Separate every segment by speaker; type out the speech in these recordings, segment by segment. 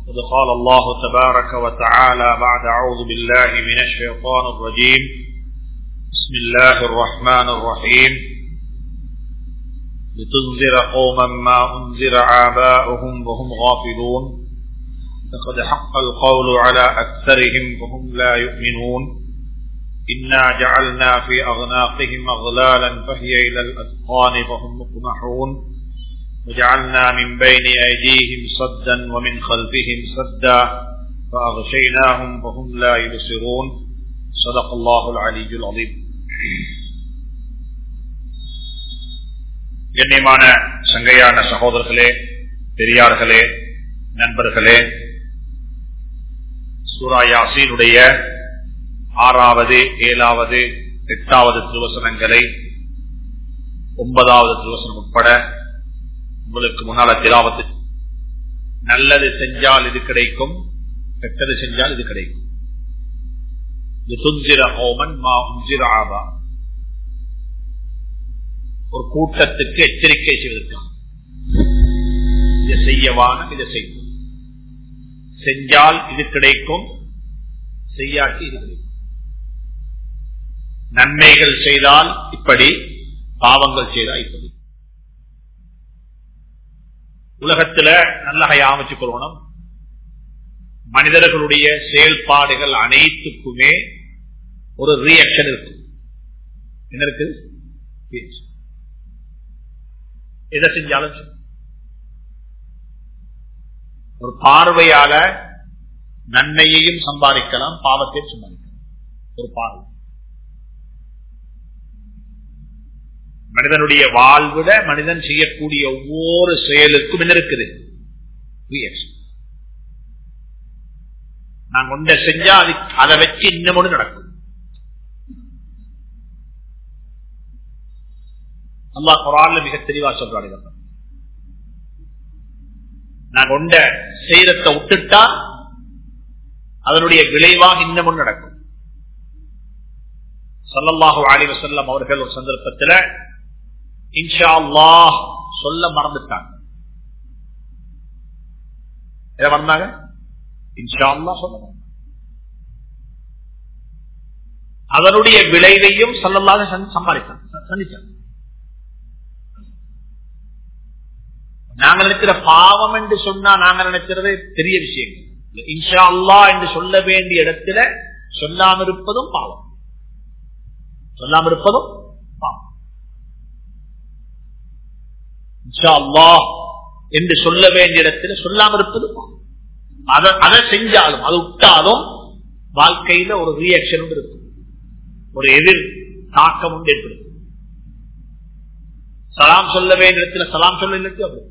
Speaker 1: قد قال الله تبارك وتعالى بعد أعوذ بالله من الشيطان الرجيم بسم الله الرحمن الرحيم لتنذر قوما ما أنذر آباؤهم وهم غافلون لقد حق القول على أكثرهم وهم لا يؤمنون إنا جعلنا في أغناقهم أغلالا فهي إلى الأذقان فهم مقمحون وجعلنا من بين أيديهم صدا ومن خلفهم سدا فأغشيناهم فهم لا يبصرون صدق الله العلي العظيم கண்ணியமான சங்கையான சகோதரர்களே பெரியார்களே நண்பர்களே சூரா யாசீனுடைய ஆறாவது ஏழாவது எட்டாவது திருவசனங்களை ஒன்பதாவது திருவசனம் உட்பட உங்களுக்கு முன்னால திலாவத்து நல்லது செஞ்சால் இது கிடைக்கும் கெட்டது செஞ்சால் இது கிடைக்கும் இது துஞ்சிர ஹோமன் மா உஞ்சிர ஆபா ஒரு கூட்டத்துக்கு எச்சரிக்கை செய்வதற்காக இதை செய்யவான இதை செய்யும் செஞ்சால் இது கிடைக்கும் செய்யாட்டி இது கிடைக்கும் நன்மைகள் செய்தால் இப்படி பாவங்கள் செய்தால் இப்படி உலகத்துல நல்லகைய அமைச்சுக் கொள்ளணும் மனிதர்களுடைய செயல்பாடுகள் அனைத்துக்குமே ஒரு ரியாக்ஷன் இருக்கு என்ன இருக்கு எதை செஞ்சாலும் ஒரு பார்வையால நன்மையையும் சம்பாதிக்கலாம் பாவத்தையும் சம்பாதிக்கலாம் ஒரு பார்வை மனிதனுடைய வாழ்விட மனிதன் செய்யக்கூடிய ஒவ்வொரு செயலுக்கும் என்ன இருக்குது நான் ஒன்றை செஞ்சா அது அதை வச்சு இன்னும் ஒன்று நடக்கும் அல்லா குரான்ல மிக தெளிவா சொல்றாரு நான் ஒண்ட செய்யறத விட்டுட்டா அதனுடைய விளைவாக இன்னும் ஒன்று நடக்கும் சல்லல்லாஹு அலி வசல்லம் அவர்கள் ஒரு சந்தர்ப்பத்தில் இன்ஷா அல்லாஹ் சொல்ல மறந்துட்டாங்க எதை மறந்தாங்க இன்ஷா அல்லா சொல்ல அதனுடைய விளைவையும் சொல்லலாக சம்பாதித்தாங்க சந்திச்சாங்க நாங்க நினைக்கிற பாவம் என்று சொன்னா நாங்க நினைக்கிறது பெரிய விஷயங்கள் இன்ஷா அல்லா என்று சொல்ல வேண்டிய இடத்துல சொல்லாம இருப்பதும் பாவம் சொல்லாம இருப்பதும் பாவம் என்று சொல்ல வேண்டிய இடத்துல சொல்லாம இருப்பது அதை செஞ்சாலும் அதை விட்டாலும் வாழ்க்கையில ஒரு ரியாக்ஷன் இருக்கும் ஒரு எதிர் தாக்கம் உண்டு ஏற்படும் சலாம் சொல்ல வேண்டிய இடத்துல சலாம் சொல்ல இருக்கு அப்படி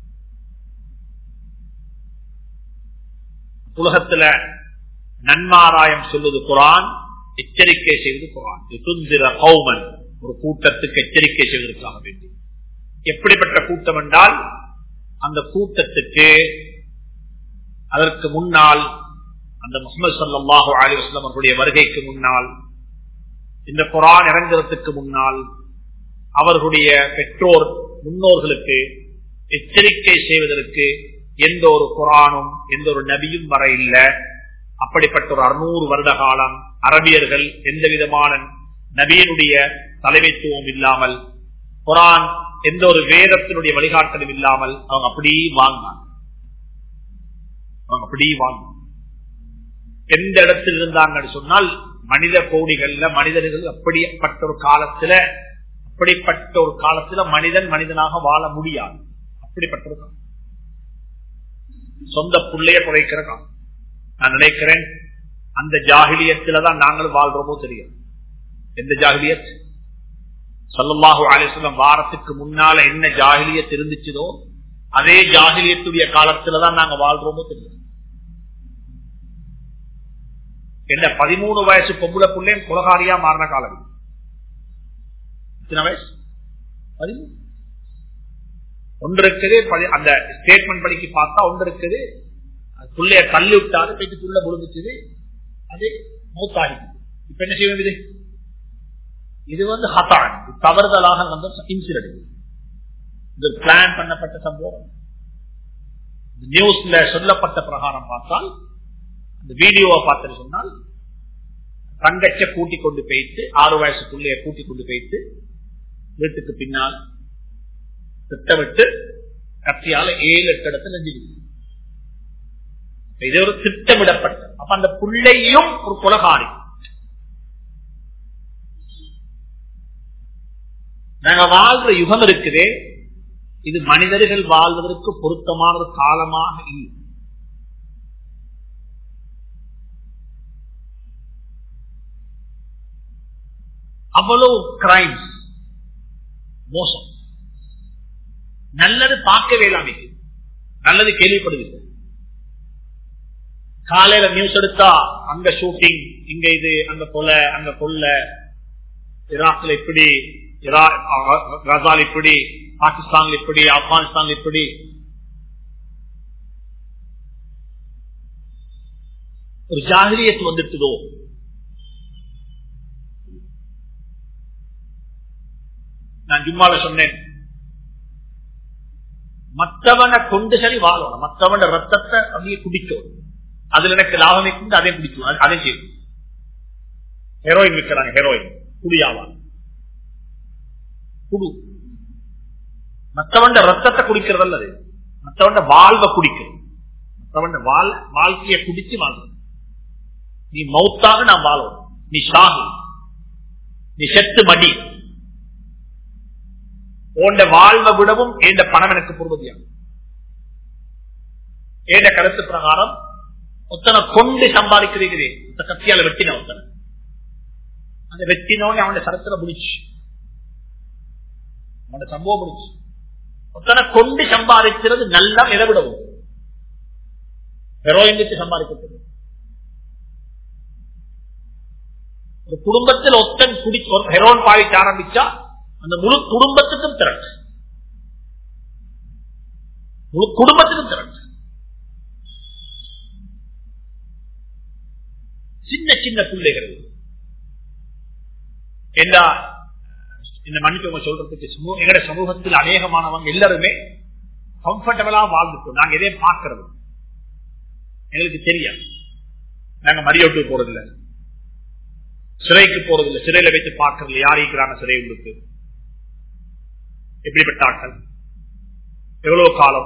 Speaker 1: உலகத்துல நன்மாராயம் சொல்வது குரான் எச்சரிக்கை செய்வது குரான் துந்திர கௌமன் ஒரு கூட்டத்துக்கு எச்சரிக்கை செய்வதற்காக வேண்டி எப்படிப்பட்ட கூட்டம் என்றால் அந்த கூட்டத்துக்கு அதற்கு முன்னால் அந்த முகமது சல்லாஹு அலி வஸ்லாம் அவர்களுடைய வருகைக்கு முன்னால் இந்த குரான் இறங்குறதுக்கு முன்னால் அவர்களுடைய பெற்றோர் முன்னோர்களுக்கு எச்சரிக்கை செய்வதற்கு எந்த ஒரு குரானும் எந்த ஒரு நபியும் வர இல்லை அப்படிப்பட்ட ஒரு அறுநூறு வருட காலம் அரபியர்கள் எந்த விதமான நபியனுடைய தலைமைத்துவம் இல்லாமல் குரான் எந்த ஒரு வேதத்தினுடைய வழிகாட்டலும் இல்லாமல் அவங்க அப்படியே வாங்கினாங்க அவங்க அப்படியே வாங்க எந்த இடத்தில் இருந்தாங்கன்னு சொன்னால் மனித கோடிகள்ல மனிதர்கள் அப்படிப்பட்ட ஒரு காலத்துல அப்படிப்பட்ட ஒரு காலத்துல மனிதன் மனிதனாக வாழ முடியாது அப்படிப்பட்ட ஒரு காலம் சொந்த பிள்ளைய குறைக்கிற காலம் நான் நினைக்கிறேன் அந்த ஜாகிலியத்தில்தான் நாங்கள் வாழ்றோமோ தெரியும் எந்த ஜாகிலியத் சல்லாஹூ அலிஸ்லம் வாரத்துக்கு முன்னால என்ன ஜாகிலியத் இருந்துச்சதோ அதே ஜாகிலியத்துடைய காலத்துலதான் நாங்க வாழ்றோமோ தெரியும் என்ன பதிமூணு வயசு பொம்புல பிள்ளையும் குலகாரியா மாறின காலம் எத்தனை வயசு பதிமூணு ஒன்று இருக்குது அந்த ஸ்டேட்மெண்ட் படிக்க பார்த்தா ஒன்று இருக்குது புள்ளைய தள்ளி விட்டாரு போயிட்டு புள்ள முழுங்குச்சுது அது மூத்தாகி இப்ப என்ன செய்வோம் இது இது வந்து ஹதான் தவறுதலாக வந்த இன்சிடென்ட் இது பிளான் பண்ணப்பட்ட சம்பவம் நியூஸ்ல சொல்லப்பட்ட பிரகாரம் பார்த்தால் அந்த வீடியோவை பார்த்துட்டு சொன்னால் தங்கச்ச கூட்டி கொண்டு போயிட்டு ஆறு வயசுக்குள்ளே கூட்டி கொண்டு போயிட்டு வீட்டுக்கு பின்னால் திட்டமிட்டு கத்தியால ஏழு எட்டு இடத்துல நெஞ்சிருக்கு இது ஒரு திட்டமிடப்பட்ட அப்ப அந்த பிள்ளையும் ஒரு குலகாரி நாங்க வாழ்ற யுகம் இருக்குதே இது மனிதர்கள் வாழ்வதற்கு பொருத்தமான ஒரு காலமாக இல்லை அவ்வளவு கிரைம்ஸ் மோசம் நல்லது பார்க்கவே இல்லாம நல்லது கேள்விப்படுவீங்க காலையில நியூஸ் எடுத்தா அங்க ஷூட்டிங் இங்க இது அங்க கொலை அங்க கொல்ல ஈராக்ல இப்படி கசால் இப்படி பாகிஸ்தான் இப்படி ஆப்கானிஸ்தான் இப்படி ஒரு ஜாகிரியத்து வந்துட்டுதோ நான் ஜும்மால சொன்னேன் மற்றவனை கொண்டு சரி வாழணும் மற்றவன ரத்தத்தை அப்படியே குடிக்கும் அதுல எனக்கு லாபமே கொண்டு அதே குடிக்கும் அதே செய்யும் ஹெரோயின் விற்கிறாங்க ஹெரோயின் குடியாவா குடு மற்றவன் ரத்தத்தை குடிக்கிறது அல்லது மற்றவன் வாழ்வை குடிக்கிறது மற்றவன் வாழ் வாழ்க்கையை குடிச்சு வாழணும் நீ மௌத்தாக நான் வாழணும் நீ ஷாகு நீ செத்து மடி உண்ட வாழ்வை விடவும் ஏண்ட பணம் எனக்கு பொறுமதியாகும் ஏண்ட கருத்து பிரகாரம் ஒத்தனை கொண்டு சம்பாதிக்கிறீங்களே கத்தியால வெட்டின ஒத்தனை அந்த வெட்டினோன்னு அவன சரத்துல முடிச்சு அவனோட சம்பவம் முடிச்சு ஒத்தனை கொண்டு சம்பாதிக்கிறது நல்லா எதை விடவும் ஹெரோயின் வச்சு சம்பாதிக்கிறது ஒரு குடும்பத்தில் ஒத்தன் குடி ஹெரோன் பாவிக்க ஆரம்பிச்சா அந்த முழு குடும்பத்துக்கும் திரட்டு முழு குடும்பத்துக்கும் திரட்டு சின்ன சின்ன பிள்ளைகள் எல்லா இந்த மன்னிப்பு சொல்றதுக்கு எங்கட சமூகத்தில் அநேகமானவங்க எல்லாருமே கம்ஃபர்டபுளா வாழ்ந்துட்டோம் நாங்க எதையும் பார்க்கறது எங்களுக்கு தெரியும் நாங்க மரியோட்டு போறதில்ல சிறைக்கு போறதில்ல சிறையில வைத்து பார்க்கறது யார் இருக்கிறாங்க சிறை உள்ளுக்கு எப்படிப்பட்ட ஆட்கள் எவ்வளவு காலம்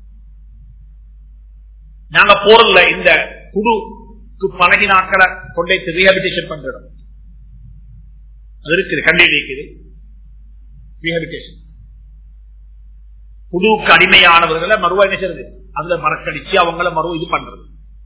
Speaker 1: நாங்க போறதில்ல இந்த குடுக்கு பழகி நாட்களை கொண்டே ரீஹபிலிட்டேஷன் பண்றோம் அது இருக்குது கண்டி இருக்குது ரீஹபிலிட்டேஷன் குடுவுக்கு அடிமையானவர்களை மறுவா என்ன செய்யறது அதுல மறக்கடிச்சு அவங்கள மறுவ இது பண்றது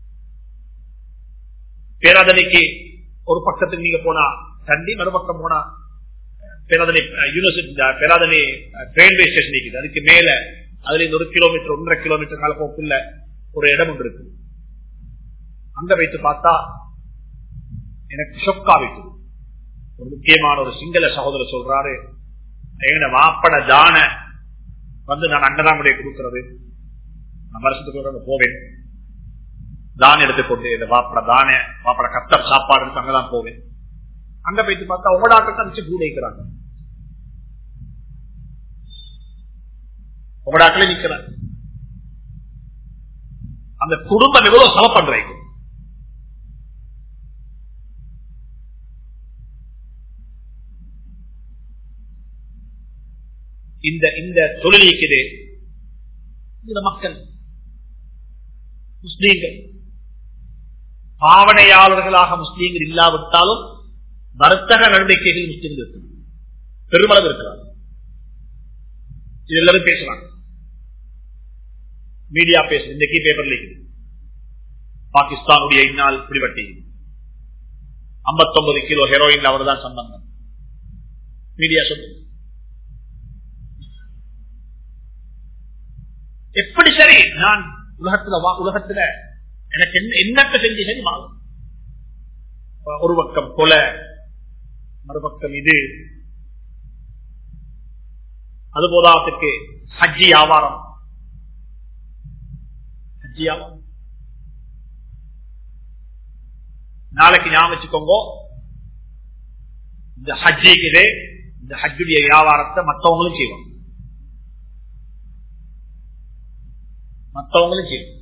Speaker 1: பேராதனைக்கு ஒரு பக்கத்துக்கு நீங்க போனா கண்டி மறுபக்கம் போனா Peradeniya university Peradeniya railway station இருக்குது அதுக்கு மேல அதுல இருந்து ஒரு கிலோமீட்டர் ஒன்றரை கிலோமீட்டர் கால போக்குள்ள ஒரு இடம் ஒன்று இருக்கு அங்க வைத்து பார்த்தா எனக்கு ஷொக்கா வைக்குது ஒரு முக்கியமான ஒரு சிங்கள சகோதரர் சொல்றாரு எங்க வாப்பட தான வந்து நான் அங்கதான் முடிய கொடுக்கிறது நான் வருஷத்துக்கு அங்க போவேன் தான் எடுத்துக்கொண்டு இந்த வாப்பட தான வாப்பட கத்தர் சாப்பாடு எடுத்து அங்கதான் போவேன் அங்க போயிட்டு பார்த்தா உங்களாட்ட வச்சு கூட வைக்கிறாங்க உங்களாட்டில நிக்கிறாங்க அந்த குடும்பம் எவ்வளவு சம பண்றீங்க இந்த இந்த தொழில் இருக்குது இந்த மக்கள் முஸ்லீம்கள் பாவனையாளர்களாக முஸ்லீம்கள் இல்லாவிட்டாலும் வர்த்தக நடவடிக்கைகள் முஸ்லீம்கள் இருக்கு பெருமளவு இருக்கிறார் இது எல்லாரும் பேசுறாங்க மீடியா பேசுது இன்றைக்கு பேப்பர்ல இருக்குது பாகிஸ்தானுடைய இந்நாள் பிடிபட்டி ஐம்பத்தொன்பது கிலோ ஹெரோயின் அவர் தான் சம்பந்தம் மீடியா சொல்லுங்க எப்படி சரி நான் உலகத்துல உலகத்துல எனக்கு என்ன என்னத்த செஞ்சு சரி வாழும் ஒரு பக்கம் கொலை மறுபக்கம் இது அது போதாத்துக்கு ஹஜ்ஜி வியாபாரம் ஹஜ்ஜி வியாபாரம் நாளைக்கு ஞாபகம் வச்சுக்கோங்க இந்த ஹஜ்ஜிக்குதே இந்த ஹஜ்ஜுடைய வியாபாரத்தை மற்றவங்களும் செய்வாங்க மற்றவங்களும் செய்யும்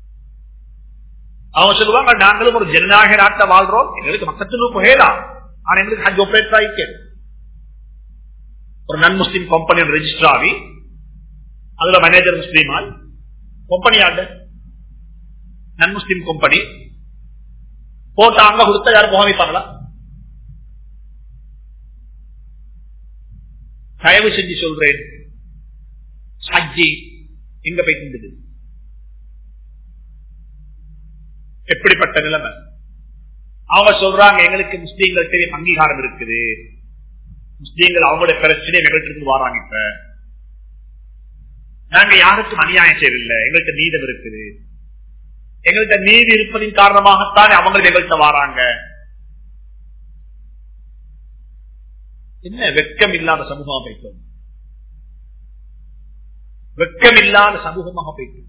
Speaker 1: அவங்க சொல்லுவாங்க நாங்களும் ஒரு ஜனநாயக நாட்டை வாழ்றோம் எங்களுக்கு மக்களுக்கு புகையலாம் ஆனா எங்களுக்கு ஹஜ் ஆபரேட்டர் ஆயிக்க ஒரு நன் முஸ்லீம் கம்பெனி ரெஜிஸ்டர் ஆகி அதுல மேனேஜர் முஸ்லீமால் கம்பெனி ஆண்டு நன் முஸ்லீம் கம்பெனி போட்டு அங்க கொடுத்தா யாரும் முகாமிப்பாங்களா தயவு செஞ்சு சொல்றேன் ஹஜ்ஜி எங்க போய் இருந்தது எப்படிப்பட்ட நிலைமை அவங்க சொல்றாங்க எங்களுக்கு முஸ்லீம்கள் தெரியும் அங்கீகாரம் இருக்குது முஸ்லீம்கள் அவங்களுடைய பிரச்சனை எங்களுக்கு வராங்க இப்ப நாங்க யாருக்கும் அநியாயம் செய்யவில்லை எங்கள்கிட்ட நீதம் இருக்குது எங்கள்கிட்ட நீதி இருப்பதின் காரணமாகத்தான் அவங்களுக்கு எங்கள்கிட்ட வராங்க என்ன வெக்கம் இல்லாத சமூகமாக போய்க்கும் வெக்கம் இல்லாத சமூகமாக போய்க்கும்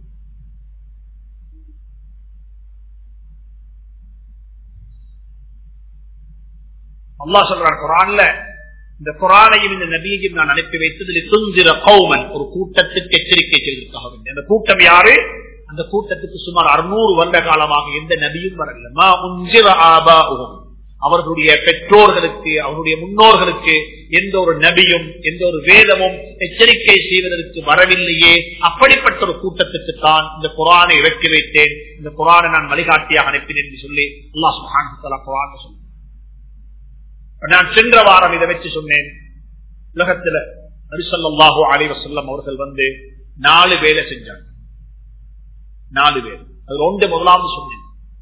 Speaker 1: அல்லா சொல்றான் குரான்ல இந்த குரானையும் இந்த நபியையும் நான் அனுப்பி வைத்ததில் துஞ்சிர கௌமன் ஒரு கூட்டத்துக்கு எச்சரிக்கை செய்வதற்காக அந்த கூட்டம் யாரு அந்த கூட்டத்துக்கு சுமார் அறுநூறு வருட காலமாக எந்த நபியும் வரல அவர்களுடைய பெற்றோர்களுக்கு அவருடைய முன்னோர்களுக்கு எந்த ஒரு நபியும் எந்த ஒரு வேதமும் எச்சரிக்கை செய்வதற்கு வரவில்லையே அப்படிப்பட்ட ஒரு கூட்டத்துக்கு தான் இந்த குரானை இறக்கி வைத்தேன் இந்த குரானை நான் வழிகாட்டியாக அனுப்பினேன் என்று சொல்லி அல்லா சுஹான் குரான் சொன்னேன் நான் சென்ற வாரம் இதை வச்சு சொன்னேன் உலகத்துல நரிசல்லாஹோ அலைவ செல்லம் அவர்கள் வந்து நாலு வேலை செஞ்சாங்க நாலு பேர் அது ஒன்று முதலாவது சொன்னேன்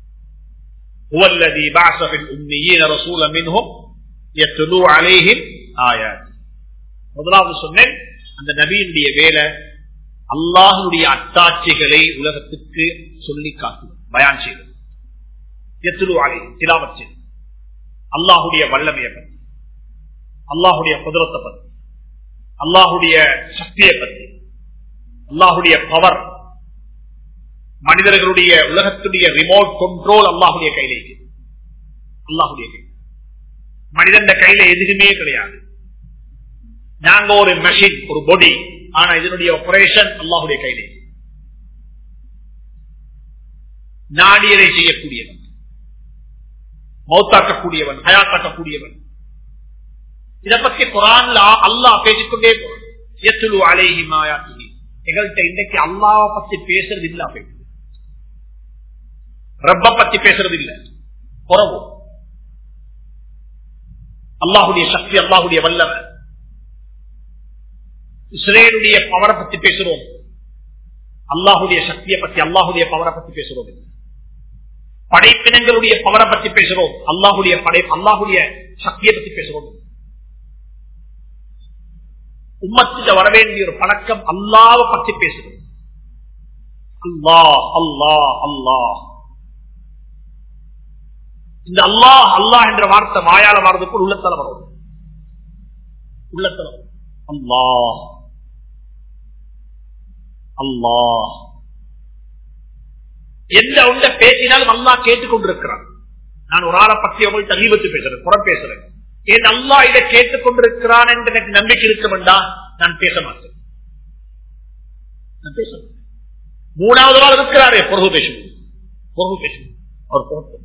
Speaker 1: முதலாவது சொன்னேன் அந்த நபியினுடைய வேலை அல்லாஹனுடைய அத்தாட்சிகளை உலகத்துக்கு சொல்லி காட்டுவது பயான் செய்வது எத்துலு அலை திலாவத்தில் அல்லாஹுடைய வல்லமையை பற்றி அல்லாஹுடைய குதிரத்தை பற்றி அல்லாஹுடைய சக்தியை பற்றி அல்லாஹுடைய பவர் மனிதர்களுடைய உலகத்துடைய ரிமோட் கண்ட்ரோல் அல்லாஹுடைய கையில இருக்குது அல்லாஹுடைய கை மனிதன் கையில எதுவுமே கிடையாது நாங்க ஒரு மெஷின் ஒரு பொடி ஆனா இதனுடைய ஆபரேஷன் அல்லாஹுடைய கையில நாடியதை செய்யக்கூடியவன் மௌத்தாக்கக்கூடியவன் ஹயாத்தாக்கக்கூடியவன் இதை பற்றி குரான்ல அல்லாஹ் பேசிக்கொண்டே போறான் எத்துலு அலேஹி மாயாத்தி எங்கள்கிட்ட இன்றைக்கு அல்லாவை பத்தி பேசுறது இல்ல அப்படி ரப்ப பத்தி பேசுறது இல்ல குறவு அல்லாஹுடைய சக்தி அல்லாஹுடைய வல்லவன் இஸ்ரேலுடைய பவரை பத்தி பேசுறோம் அல்லாஹுடைய சக்தியை பத்தி அல்லாஹுடைய பவரை பத்தி பேசுறோம் படைப்பினங்களுடைய பவரை பத்தி பேசுறோம் அல்லாஹுடைய படை அல்லாஹுடைய சக்தியை பத்தி பேசுறோம் உம்மத்தில வர வேண்டிய ஒரு பழக்கம் அல்லாவை பத்தி பேசுறது அல்லாஹ் அல்லாஹ் அல்லாஹ் இந்த அல்லாஹ் அல்லாஹ் என்ற வார்த்தை வாயால வர்றதுக்கு உள்ளத்தல வரும் உள்ளத்தல அல்லாஹ் அல்லாஹ் எந்த உண்ட பேசினாலும் அல்லா கேட்டுக்கொண்டிருக்கிறான் நான் ஒரு ஆளை பத்தி அவங்கள்ட்ட அறிவத்து பேசுறேன் புறம் பேசுறேன் ஏன் அல்லா இதை கேட்டுக்கொண்டிருக்கிறான் என்று எனக்கு நம்பிக்கை இருக்க வேண்டாம் நான் பேச மாட்டேன் நான் பேச மூணாவது நாள் இருக்கிறாரே பொருகு பேசுவோம் பொருகு பேசுவோம் அவர் போட்டோம்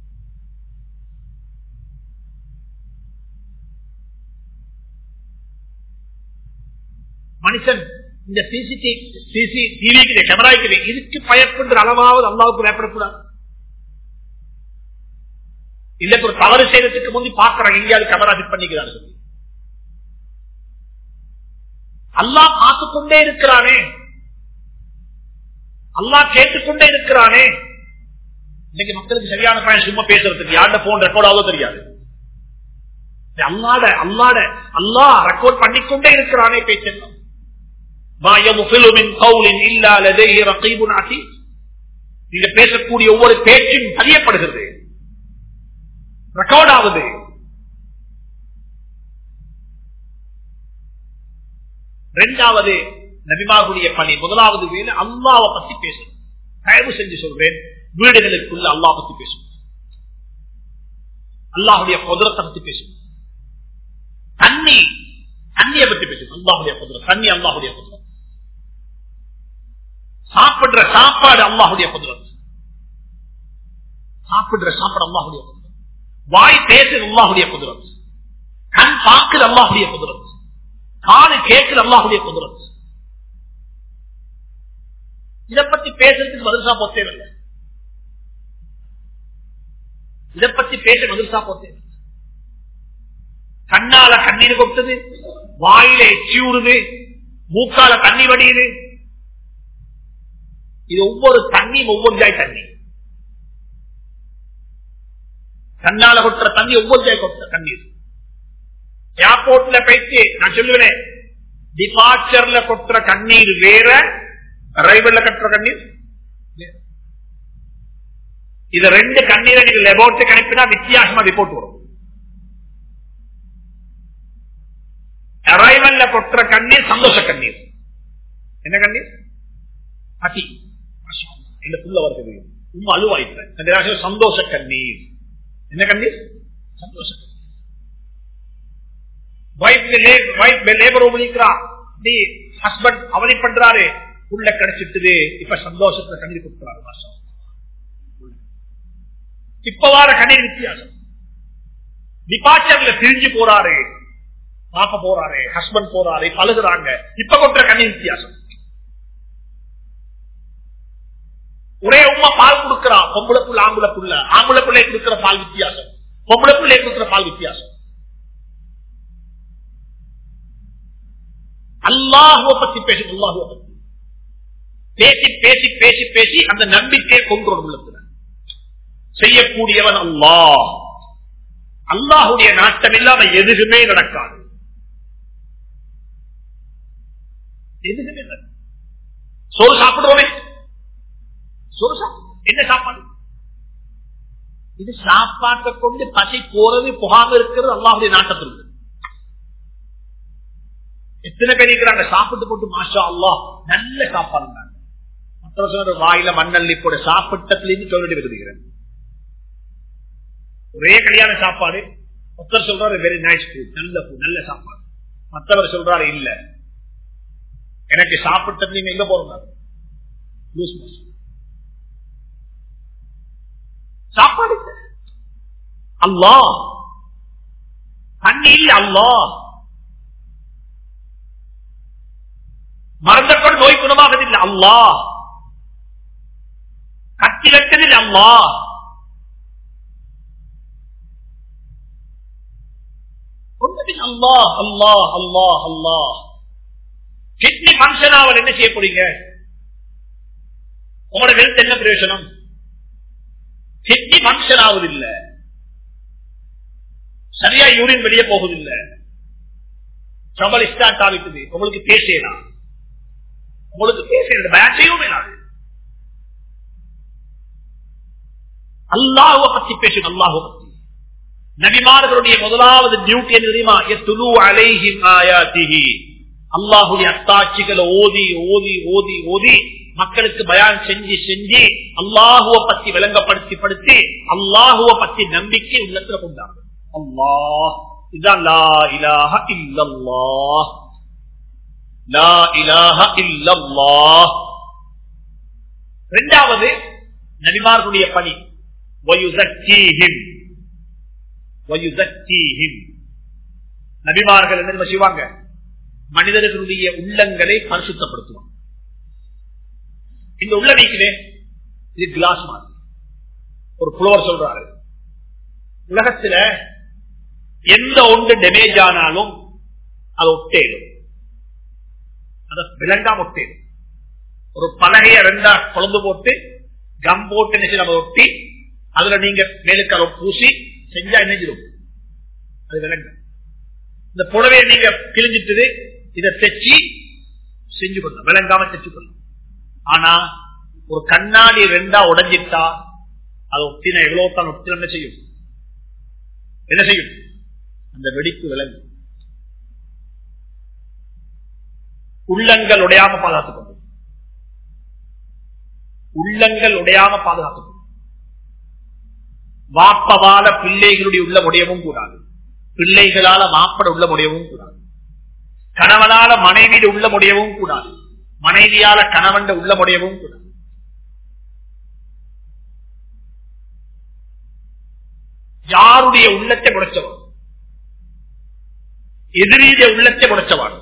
Speaker 1: மனுஷன் இந்த சிசிடிவி கேமரா இதுக்கு பயப்படுற அளவாவது அல்லாவுக்கு பயப்படக்கூடாது இல்ல ஒரு தவறு செய்யறதுக்கு முந்தி பாக்குறாங்க எங்கேயாவது கேமரா ஃபிட் பண்ணிக்கிறாங்க சொல்லி அல்லா பார்த்துக்கொண்டே இருக்கிறானே அல்லா கேட்டுக்கொண்டே இருக்கிறானே இன்னைக்கு மக்களுக்கு சரியான பயன் சும்மா பேசுறதுக்கு யார்ட போன் ரெக்கார்ட் ஆகுதோ தெரியாது அல்லாட அல்லாட அல்லா ரெக்கார்ட் பண்ணிக்கொண்டே இருக்கிறானே பேச்செல்லாம் நீங்க பேசக்கூடிய ஒவ்வொரு பேச்சும் பதியப்படுகிறது ரெக்கார்ட் ஆகுது இரண்டாவது நபிமாவுடைய பணி முதலாவது வேலை அல்லாவை பத்தி பேசணும் தயவு செஞ்சு சொல்றேன் வீடுகளுக்குள்ள அல்லா பத்தி பேசணும் அல்லாஹுடைய குதிரத்தை பத்தி பேசணும் தண்ணி தண்ணியை பத்தி பேசணும் அல்லாஹுடைய குதிரை தண்ணி அல்லாஹுடைய குதிரை சாப்பிடுற சாப்பாடு அல்லாஹுடைய குதிரத் சாப்பிடுற சாப்பாடு அல்லாஹுடைய குதிரத் வாய் பேசுறது அல்லாஹுடைய குதிரத் கண் பார்க்குது அல்லாஹுடைய குதிரத் காது கேட்குது அல்லாஹுடைய குதிரத் இதை பத்தி பேசுறதுக்கு மதுரசா போத்தே இல்லை இதை பத்தி பேச மதுரசா போத்தே இல்லை. கண்ணால கண்ணீர் கொட்டுது வாயில எச்சி ஊறுது மூக்கால தண்ணி வடியுது இது ஒவ்வொரு தண்ணியும் ஒவ்வொரு ஜாய் தண்ணி கண்ணால கொட்டுற தண்ணி ஒவ்வொரு ஜாய் கொட்டுற தண்ணீர் ஏர்போர்ட்ல போயிட்டு நான் சொல்லுவேன் டிபார்ச்சர்ல கொட்டுற கண்ணீர் வேற அரைவல்ல கட்டுற கண்ணீர் வேற. இது ரெண்டு கண்ணீரை நீங்க லெபோர்ட்டுக்கு அனுப்பினா வித்தியாசமா ரிப்போர்ட் வரும் அரைவல்ல கொட்டுற கண்ணீர் சந்தோஷ கண்ணீர் என்ன கண்ணீர் அதி எங்களுக்குள்ள வருகிறது உண்மை அழுவாய்ப்பு சந்தோஷ கண்ணீர் என்ன கண்ணீர் சந்தோஷ கண்ணீர் லேபர் உபலிக்கிறான் நீ ஹஸ்பண்ட் அவனை பண்றாரு உள்ள கிடைச்சிட்டுது இப்ப சந்தோஷத்துல கண்ணீர் கொடுக்கிறாரு மாசம் இப்ப வார கண்ணீர் வித்தியாசம் டிபார்ச்சர்ல பிரிஞ்சு போறாரு பாப்ப போறாரு ஹஸ்பண்ட் போறாரு பழுகுறாங்க இப்ப கொட்டுற கண்ணீர் வித்தியாசம் ஒரே உமா பால் கொடுக்கிறான் பொம்பளை புள்ள ஆம்பளை புள்ள ஆம்பளை பிள்ளை கொடுக்கிற பால் வித்தியாசம் பொம்பளை பிள்ளை கொடுக்கிற பால் வித்தியாசம் அல்லாஹுவ பத்தி பேசும் அல்லாஹுவ பத்தி பேசி பேசி பேசி பேசி அந்த நம்பிக்கையை கொண்டு உள்ளத்துல செய்யக்கூடியவன் அல்லாஹ் அல்லாஹுடைய நாட்டம் இல்லாம எதுவுமே நடக்காது எதுவுமே நடக்காது. சோறு சாப்பிடுவோமே சோறு சாப்பிடுவோம் என்ன சாப்பாடு இது சாப்பாட்டை கொண்டு பசி போறது புகாம இருக்கிறது அல்லாஹுடைய நாட்டத்திற்கு எத்தனை பேர் இருக்கிறாங்க சாப்பிட்டு போட்டு மாஷா அல்லாஹ் நல்ல சாப்பாடு மற்ற சொல்ற வாயில மண்ணள்ளி போட சாப்பிட்டதுலேருந்து சொல்லிட்டு விருதுகிறேன் ஒரே கல்யாண சாப்பாடு ஒருத்தர் சொல்றாரு வெரி நைஸ் ஃபுட் நல்ல food, நல்ல சாப்பாடு மற்றவர் சொல்றாரு இல்ல எனக்கு சாப்பிட்டது நீங்க எங்க போறோம் லூஸ் மோஷன். சாப்பாடு இல்ல. அல்லாஹ் தண்ணி இல்ல அல்லாஹ் மறந்தப்பட நோய் குணமாகதில்லை அல்லாஹ் கத்தி வெட்டதில்லை அல்லாஹ் ஒன்றுமில்லை. அல்லாஹ் அல்லாஹ் அல்லாஹ் அல்லாஹ் கிட்னி ஃபங்க்ஷன் ஆவல் என்ன செய்ய போறீங்க உங்களோட ஹெல்த் என்ன பிரயோஜனம் கிட்னி ஃபங்க்ஷன் ஆவதில்லை சரியா யூரின் வெளியே போகுதில்லை ட்ரபல் ஸ்டார்ட் ஆகிக்குது உங்களுக்கு பேசலாம் உங்களுக்கு பேச பயன் செய்யவும் வேணாது அல்லாஹுவ பத்தி பேசுங்க அல்லாஹுவ பத்தி நபிமார்களுடைய முதலாவது டியூட்டி என்ன தெரியுமா எத்துலு அலைஹிம் ஆயாத்திஹி அல்லாஹுடைய அத்தாட்சிகளை ஓதி ஓதி ஓதி ஓதி மக்களுக்கு பயான் செஞ்சு செஞ்சு அல்லாஹுவ பத்தி விளங்கப்படுத்தி படுத்தி அல்லாஹுவ பத்தி நம்பிக்கை உள்ளத்துல கொண்டாங்க அல்லாஹ் இதான் லா இலாஹ இல்லல்லாஹ் லா இலாஹ இல்லல்லாஹ் இரண்டாவது நபிமார்களுடைய பணி வயுசக்கீஹிம் வயுசக்கீஹிம் நபிமார்கள் என்ன செய்வாங்க மனிதர்களுடைய உள்ளங்களை பரிசுத்தப்படுத்துவாங்க இந்த உள்ள நீக்குதே இது கிளாஸ் மாதிரி ஒரு புலவர் சொல்றாரு உலகத்துல எந்த ஒன்று டேமேஜ் ஆனாலும் அது ஒட்டேடும் அதை விளங்காம ஒட்டேடும் ஒரு பலகைய ரெண்டா குழம்பு போட்டு கம் போட்டு என்ன செய்ய ஒட்டி அதுல நீங்க மேலுக்கால பூசி செஞ்சா என்ன செய்யும் அது விளங்க இந்த புடவையை நீங்க கிழிஞ்சிட்டு இதை தைச்சி செஞ்சு கொள்ளலாம் விளங்காம தைச்சு கொள்ளலாம் ஆனா ஒரு கண்ணாடி ரெண்டா உடஞ்சிட்டா அது ஒட்டின எவ்வளவு தான் ஒட்டின என்ன செய்யும் என்ன செய்யும் அந்த வெடிப்பு விளங்கும் உள்ளங்கள் உடையாம பாதுகாத்துக் கொள்ளும் உள்ளங்கள் உடையாம பாதுகாத்துக் கொள்ளும் வாப்பவால பிள்ளைகளுடைய உள்ள முடியவும் கூடாது பிள்ளைகளால மாப்பட உள்ள முடியவும் கூடாது கணவனால மனைவியில் உள்ள முடியவும் கூடாது மனைவியால கணவன் உள்ளமுடையவும் கூடாது யாருடைய உள்ளத்தை முடைச்சவன் எதிரியுடைய உள்ளத்தை முடைச்சவான்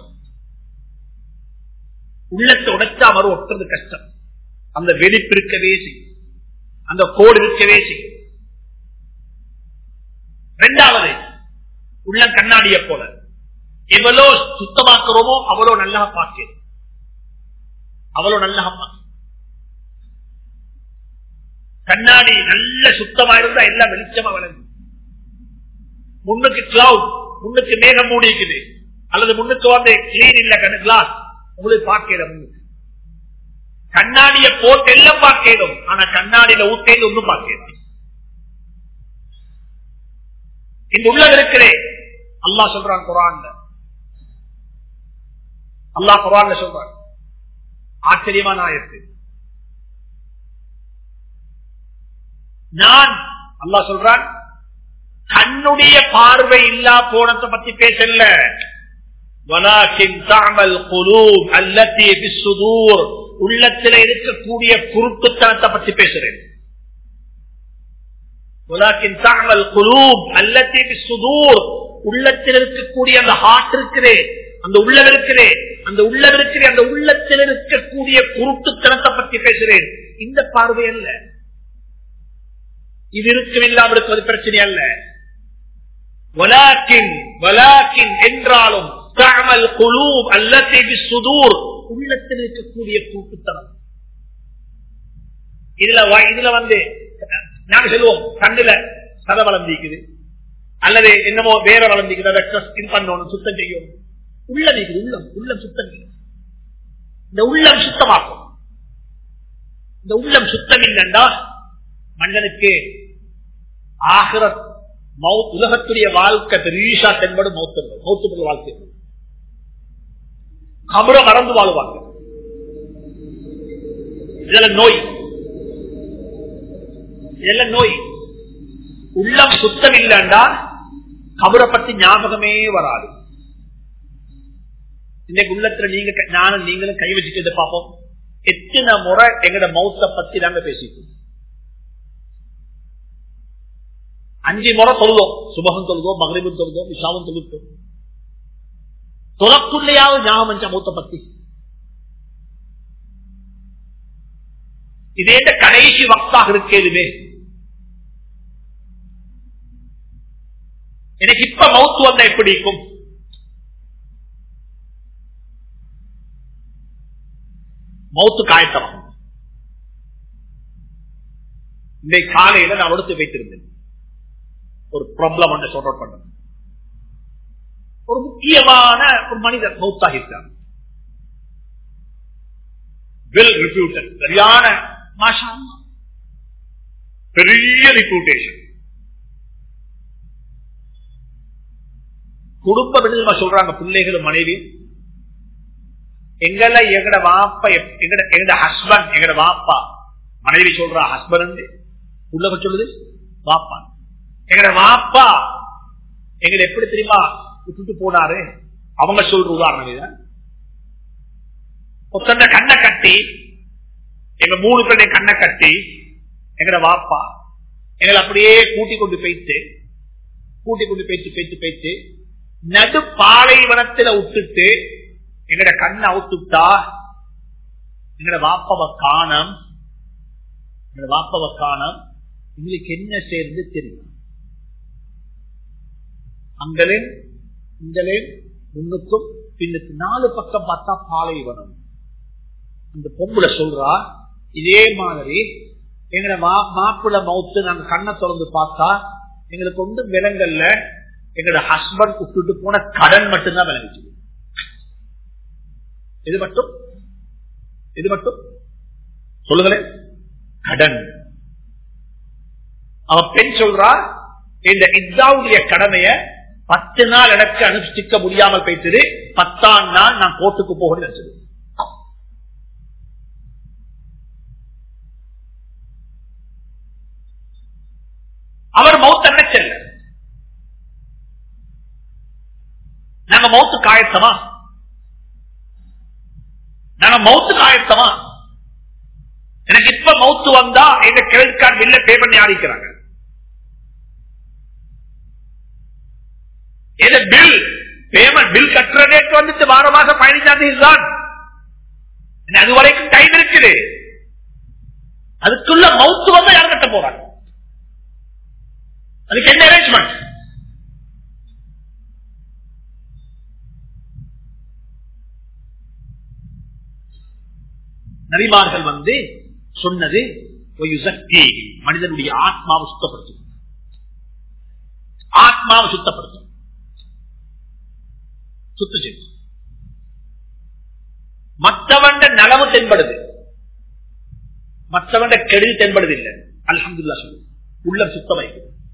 Speaker 1: உள்ளத்தை உடைச்சா அவர் ஒட்டுறது கஷ்டம் அந்த வெடிப்பு இருக்கவே செய்யும் அந்த கோடு இருக்கவே செய்யும் இரண்டாவது உள்ள கண்ணாடிய போல எவ்வளோ சுத்தமாக்குறோமோ அவ்வளோ நல்லா பார்க்கிறோம் அவ்வளோ நல்லா பார்க்க கண்ணாடி நல்ல சுத்தமா இருந்தா எல்லாம் வெளிச்சமா வளரும் முன்னுக்கு கிளவுட் முன்னுக்கு மேகம் மூடிக்குது அல்லது முன்னுக்கு வந்து கிளீன் இல்ல கண்ணு கிளாஸ் உங்களுக்கு பார்க்கிற முன்னுக்கு கண்ணாடிய போட்டு எல்லாம் பார்க்கணும் ஆனா கண்ணாடியில ஊட்டேன்னு ஒன்றும் பார்க்கணும் இந்த உள்ள இருக்கிறேன் அல்லா சொல்றான் குரான் அல்லா குரான் சொல்றான் ஆச்சரியமான ஆயத்து நான் அல்லா சொல்றான் கண்ணுடைய பார்வை இல்லா போனத்தை பத்தி பேசல உள்ளத்தில் இருக்கக்கூடிய குருட்டுத்தனத்தை பத்தி பேசுறேன் உள்ளத்தில் இருக்கக்கூடிய அந்த ஹார்ட் இருக்கிறே அந்த உள்ளம் இருக்கிறே அந்த உள்ளம் இருக்கிறே அந்த உள்ளத்தில் இருக்கக்கூடிய குருட்டுத்தனத்தை பத்தி பேசுறேன் இந்த பார்வை அல்ல இது இருக்கும் இல்லாமல் இருப்பது பிரச்சனை அல்ல என்றாலும் உள்ளத்தில் இருக்கக்கூடிய கூட்டுத்தனம் இதுல இதுல வந்து நாங்க சொல்லுவோம் கண்ணுல சத வளர்ந்திக்குது அல்லது என்னமோ வேற வளர்ந்திக்குது அதை பண்ணணும் சுத்தம் செய்யணும் உள்ளம் இருக்குது உள்ளம் உள்ளம் சுத்தம் இந்த உள்ளம் சுத்தமாக்கும் இந்த உள்ளம் சுத்தம் இல்லைண்டா மனிதனுக்கு ஆகிற உலகத்துடைய வாழ்க்கை பெரியஷா தென்படு மௌத்து மௌத்து வாழ்க்கை கபர மறந்து வாழ்வாங்க இதெல்லாம் நோய் இதெல்லாம் நோய் உள்ளம் சுத்தம் இல்லைண்டா கபரை பத்தி ஞாபகமே வராது இன்னைக்கு உள்ளத்துல நீங்க நானும் நீங்களும் கை வச்சுட்டு பார்ப்போம் எத்தனை முறை எங்கட மௌத்த பத்தி நாங்க பேசிட்டோம் அஞ்சு முறை தொழுதோம் சுபகம் தொழுதோம் மகரிபும் தொழுதோம் விஷாவும் தொழுத்தோம் தொலக்குள்ளையாவது ஞாபகம் மௌத்த பத்தி இதே கடைசி வக்தாக இருக்கேதுமே எனக்கு இப்ப மௌத்து வந்தா எப்படி இருக்கும் மௌத்து காயத்தம் இந்த காலையில நான் எடுத்து வைத்திருந்தேன் ஒரு ப்ராப்ளம் ஒன்று சார்ட் அவுட் பண்ண ஒரு முக்கியமான ஒரு மனிதர் மௌத்தாகிட்டார் வெல் ரிப்யூட்டட் சரியான பெரிய ரிப்யூட்டேஷன் குடும்ப விடுதலை சொல்றாங்க பிள்ளைகளும் மனைவி எங்கள எங்கட வாப்பா எங்கட எங்கட ஹஸ்பண்ட் எங்கட வாப்பா மனைவி சொல்றா ஹஸ்பண்ட் உள்ள சொல்லுது வாப்பா எங்கட வாப்பா எங்களை எப்படி தெரியுமா விட்டுட்டு போனாரு அவங்க சொல்ற உதாரணம் இது ஒத்தந்த கண்ணை கட்டி எங்க மூணு பேருடைய கண்ணை கட்டி எங்கட வாப்பா எங்களை அப்படியே கூட்டி கொண்டு போயிட்டு கூட்டி கொண்டு போயிட்டு போயிட்டு போயிட்டு நடு பாலைவனத்துல விட்டுட்டு எங்கட கண்ணை அவுத்துட்டா எங்கட வாப்பவ காணம் எங்கட வாப்பவ காணம் எங்களுக்கு என்ன சேர்ந்து தெரியும் அங்களே இங்களே முன்னுக்கும் பின்னுக்கு நாலு பக்கம் பார்த்தா பாலைவனம் அந்த பொம்புல சொல்றா இதே மாதிரி எங்கட மாப்பிள்ள மவுத்து நாங்க கண்ணை திறந்து பார்த்தா எங்களுக்கு ஒன்றும் விலங்கல்ல எங்களோட ஹஸ்பண்ட் விட்டுட்டு போன கடன் மட்டும்தான் விளங்கிச்சு இது மட்டும் இது மட்டும் சொல்லுங்களேன் கடன் அவ பெண் சொல்றா இந்த இத்தாவுடைய கடமைய பத்து நாள் எனக்கு அனுஷ்டிக்க முடியாமல் போயிட்டது பத்தாம் நாள் நான் கோர்ட்டுக்கு போகணும்னு நினைச்சது அவர் மௌத்த நினைச்சல்ல நாங்க மௌத்து காயத்தமா நாங்க ஆனா மவுத்துக்கு ஆயத்தமா எனக்கு இப்ப மவுத்து வந்தா எங்க கிரெடிட் கார்டு பில்ல பே பண்ணி ஆடிக்கிறாங்க இது பில் பேமெண்ட் பில் கட்டுற டேட் வந்துட்டு வார மாசம் பதினஞ்சாம் தேதி தான் இன்னும் அது வரைக்கும் டைம் இருக்குது அதுக்குள்ள மவுத்து வந்தா யார் கட்ட போறாங்க அதுக்கு என்ன அரேஞ்ச்மெண்ட் நபிமார்கள் வந்து சொன்னது "வயுசக்கி", மனிதனுடைய ஆத்மாவை சுத்தப்படுத்தும் ஆத்மாவை சுத்தப்படுத்தும் சுத்து செய்யும் மற்றவண்ட நலவு தென்படுது மற்றவண்ட கெடுதி தென்படுது இல்ல அல்ஹம்துல்லா சொல்லு உள்ள சுத்தமை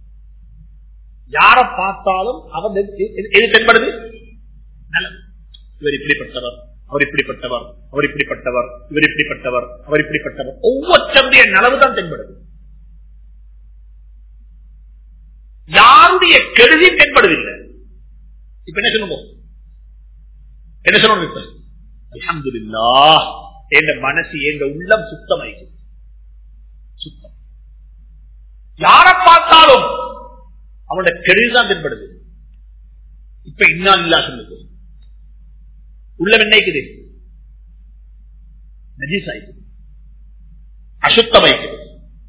Speaker 1: யார பார்த்தாலும் அவன் எது- எது எது தென்படுது நலவு இவர் இப்படிப்பட்டவர் அவர் இப்படிப்பட்டவர் அவர் இப்படிப்பட்டவர் இவர் இப்படிப்பட்டவர் அவர் இப்படிப்பட்டவர் ஒவ்வொருத்தருடைய நலவு தான் தென்படுது யாருடைய கெடுதி தென்படுதில்லை இப்ப என்ன சொல்லுவோம் என்ன சொல்லணும் இப்ப அல்ஹம்துலில்லாஹ் என்ற மனசு எங்க உள்ளம் சுத்தமாயிருக்கு சுத்தம் யார பார்த்தாலும் அவனோட கெடுதிதான் தென்படுது இப்ப இன்னால் இல்லா சொல்லுது உள்ளம் என்னைக்குது நஜீசாய்க்குது அசுத்தமாய்க்குது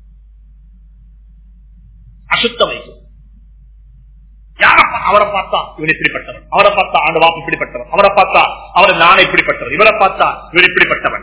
Speaker 1: அசுத்தமாய்க்குது யார பா- அவரை பார்த்தா இவன் இப்படிப்பட்டவன் அவரை பார்த்தா அந்த வாப்பு இப்படிப்பட்டவன் அவரை பார்த்தா அவரை நானே இப்படிப்பட்டவன் இவரை பார்த்தா இவர் இப்படிப்பட்டவன்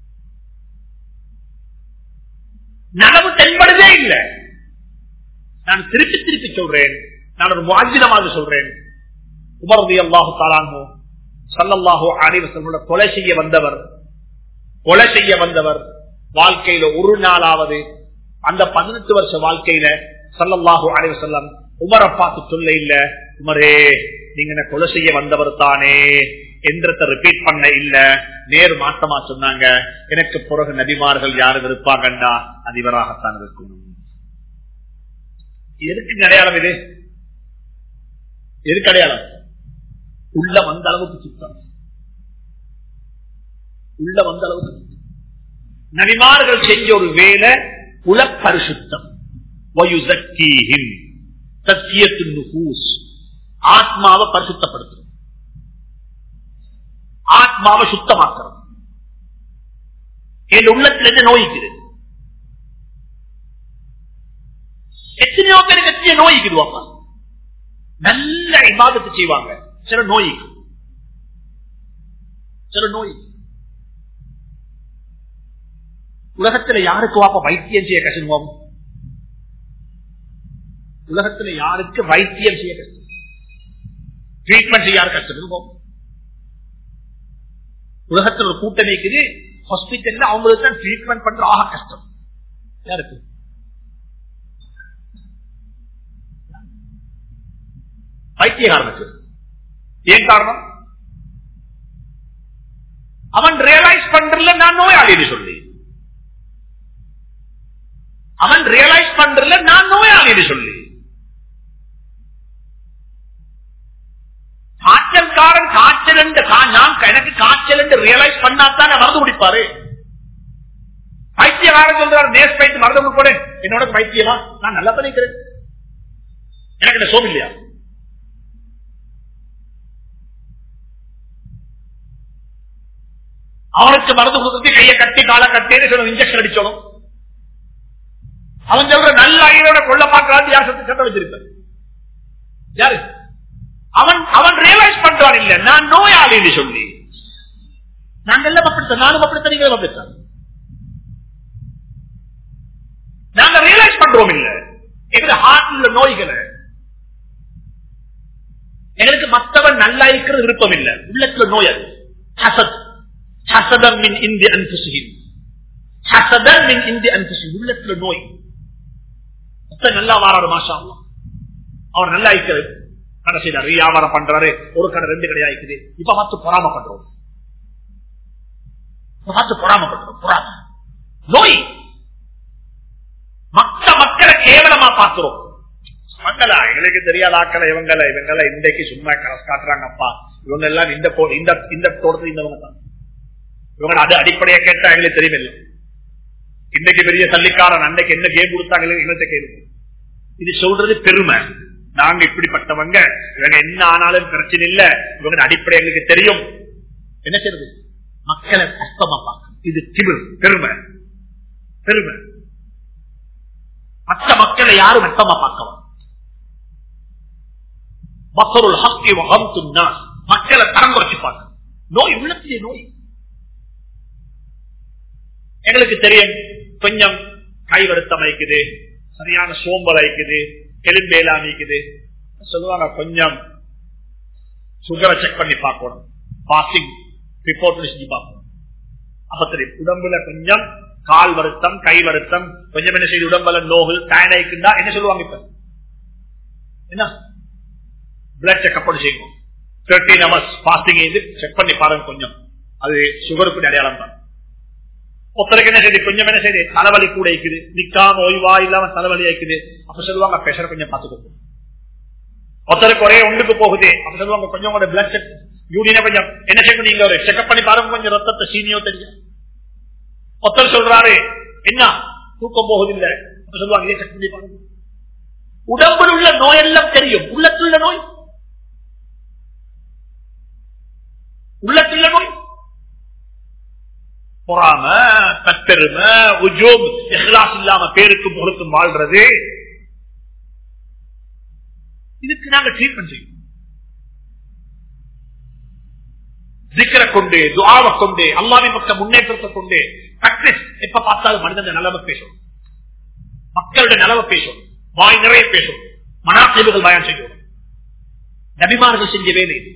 Speaker 1: நனவு தென்படுதே இல்லை நான் திருப்பி திருப்பி சொல்றேன் நான் ஒரு முவாஜிதமாக சொல்றேன் உமரதி அல்லாஹு தாலானோ சல்லல்லாஹோ அனைவசனோட கொலை செய்ய வந்தவர் கொலை செய்ய வந்தவர் வாழ்க்கையில ஒரு நாளாவது அந்த பதினெட்டு வருஷ வாழ்க்கையில சல்லல்லாஹு அனைவசல்லம் உமரை பார்த்து சொல்ல இல்ல உமரே நீங்க என்ன கொலை செய்ய வந்தவர் தானே என்றத்தை ரிப்பீட் பண்ண இல்ல நேர் மாற்றமா சொன்னாங்க எனக்கு பிறகு நபிமார்கள் யாரும் இருப்பாங்கன்னா அது இவராகத்தான் இருக்கணும் எதுக்கு அடையாளம் இது எதுக்கு அடையாளம் உள்ள வந்த அளவுக்கு சுத்தம் உள்ள வந்த அளவுக்கு சுத்தம். நபிமார்கள் செஞ்ச ஒரு வேலை உலப்பரிசுத்தம் வயுசக்கீஹிம். தஸ்கியத்துன் நுஃபூஸ். ஆத்மாவை பரிசுத்தப்படுத்தும் ஆத்மாவை சுத்தமாக்குறது என் உள்ளத்துல இருந்து நோய்க்குது எத்தனையோ பேருக்கு எத்தனையோ நோய்க்குதுவாப்பா நல்ல இபாதத்தை செய்வாங்க சில நோய்க்கு சில நோய் உலகத்துல யாருக்கு வாப்பா வைத்தியம் செய்ய கஷ்டம் உலகத்துல யாருக்கு வைத்தியம் செய்ய கஷ்டம் ட்ரீட்மெண்ட் செய்ய யாரு கஷ்டம் இருக்கும் உலகத்துல ஒரு கூட்டம் இருக்குது ஹாஸ்பிட்டல்ல அவங்களுக்கு தான் ட்ரீட்மெண்ட் பண்ற ஆக கஷ்டம் யாருக்கு பைத்தியகாரனுக்கு ஏன் காரணம் அவன் ரியலைஸ் பண்றல நான் நோயாளி சொல்லி அவன் ரியலைஸ் பண்றல நான் நோயாளி சொல்லி காய்ச்சல்காரன் காய்ச்சல் என்று கா- நான் எனக்கு காய்ச்சல் என்று ரியலைஸ் பண்ணாதான் மருந்து குடிப்பாரு பைத்தியகாரன் சொல்றாரு நேஸ் பைத்து மருந்து கொடுப்பேன் என்னோட பைத்தியமா நான் நல்லா பண்ணிக்கிறேன் எனக்கு என்ன சோம் இல்லையா அவனுக்கு மருந்து கொடுக்கறது கையை கட்டி காலை கட்டின்னு சொல்ல இன்ஜெக்ஷன் அடிச்சோம் அவன் சொல்ற நல்ல ஐயோட கொள்ள பார்க்கறான்னு யார் சத்து சட்டம் வச்சிருக்க யாரு அவன் அவன் ரியலைஸ் பண்றான் இல்ல நான் நோயாளின்னு சொல்லி நாங்க எல்லாம் அப்படித்தான் நானும் அப்படித்தான் நீங்களும் அப்படித்தான் நாங்க ரியலைஸ் பண்றோம் இல்ல எங்க ஹார்ட் உள்ள நோய்களை எங்களுக்கு மத்தவன் நல்லா இருக்கிறது விருப்பம் இல்ல உள்ளத்துல நோய் அது ஹசத் ஹசதம் மின் இந்தி அன்புசுகின் ஹசதம் மின் இந்தி அன்புசுகின் உள்ளத்துல நோய் மொத்தம் நல்லா வாராரு மாஷா அல்லாஹ். அவர் நல்லா இருக்கிறது கடை செய்யறாரு வியாபாரம் பண்றாரு ஒரு கடை ரெண்டு கடை ஆயிக்குது இப்ப பார்த்து பொறாம பண்றோம் இப்ப பார்த்து பொறாம பண்றோம் பொறாம நோய் மற்ற மக்களை கேவலமா பார்க்கிறோம் மக்களா எங்களுக்கு தெரியாத ஆக்களை இவங்கள இவங்கள இன்றைக்கு சும்மா கரஸ் காட்டுறாங்கப்பா இவங்க எல்லாம் இந்த போ- இந்த இந்த தோட்டத்தில் இந்தவங்க தான் இவங்க அது அடிப்படையா கேட்டா எங்களுக்கு தெரியும் இன்னைக்கு பெரிய தள்ளிக்காரன் அன்னைக்கு என்ன கேம் கொடுத்தாங்க எங்கள்கிட்ட கேள்வி இது சொல்றது பெருமை நாங்க இப்படிப்பட்டவங்க இவங்க என்ன ஆனாலும் பிரச்சனை இல்ல இவங்க அடிப்படை எங்களுக்கு தெரியும் என்ன செய்யறது மக்களை கஷ்டமா பார்க்கணும் இது திமிர் பெருமை பெருமை மற்ற மக்களை யாரும் மட்டமா பார்க்கலாம் மக்களுள் ஹக்கி வகம்துன்னா மக்களை தரம் குறைச்சு பார்க்கணும் நோய் உள்ளத்திலே நோய் எங்களுக்கு தெரியும் கொஞ்சம் கை வருத்தம் வைக்குது சரியான சோம்பல் வைக்குது எலும்பேலா நீக்குது சொல்லுவாங்க கொஞ்சம் சுகரை செக் பண்ணி பார்க்கணும் பாசிங் ரிப்போர்ட் செஞ்சு பார்க்கணும் அப்ப தெரியும் உடம்புல கொஞ்சம் கால் வருத்தம் கை வருத்தம் கொஞ்சம் என்ன செய்து உடம்புல நோகு டயர்டாய்க்குண்டா என்ன சொல்லுவாங்க இப்ப என்ன பிளட் செக்அப் பண்ணி செய்யணும் தேர்ட்டீன் ஹவர்ஸ் பாஸ்டிங் செக் பண்ணி பாருங்க கொஞ்சம் அது சுகருக்கு அடையாளம் தான் ஒருத்தருக்கு என்ன செய்யுது கொஞ்சம் என்ன செய்யுது தலைவலி கூட இருக்குது நிக்காம ஓய்வா இல்லாம தலைவலி ஆயிக்குது அப்ப சொல்லுவாங்க பிரஷர் கொஞ்சம் பார்த்துக்கோங்க ஒருத்தருக்கு ஒரே ஒன்றுக்கு போகுது அப்ப சொல்லுவாங்க கொஞ்சம் உங்களோட பிளட் செக் யூரினை கொஞ்சம் என்ன செய்யணும் நீங்க ஒரு செக்அப் பண்ணி பாருங்க கொஞ்சம் ரத்தத்தை சீனியோ தெரியும் ஒருத்தர் சொல்றாரு என்ன தூக்கம் போகுதில்லை அப்ப சொல்லுவாங்க இதே செக் பண்ணி பாருங்க உடம்பில் உள்ள நோயெல்லாம் தெரியும் உள்ளத்துள்ள நோய் உள்ளத்துள்ள நோய் பொறாம தற்பெருமை உஜோப் எஹ்லாஸ் இல்லாம பேருக்கு முகத்தும் வாழ்றது இதுக்கு நாங்க ட்ரீட்மெண்ட் செய்யணும் சிக்கரை கொண்டு துவாவை கொண்டு அல்லாவின் பக்க முன்னேற்றத்தை கொண்டு பிராக்டிஸ் எப்ப பார்த்தாலும் மனிதன் நலவை பேசும் மக்களுடைய நலவை பேசும் வாய் நிறைய பேசும் மனாத்தீவுகள் பயன் செய்யும் நபிமார்கள் செஞ்ச வேலை இது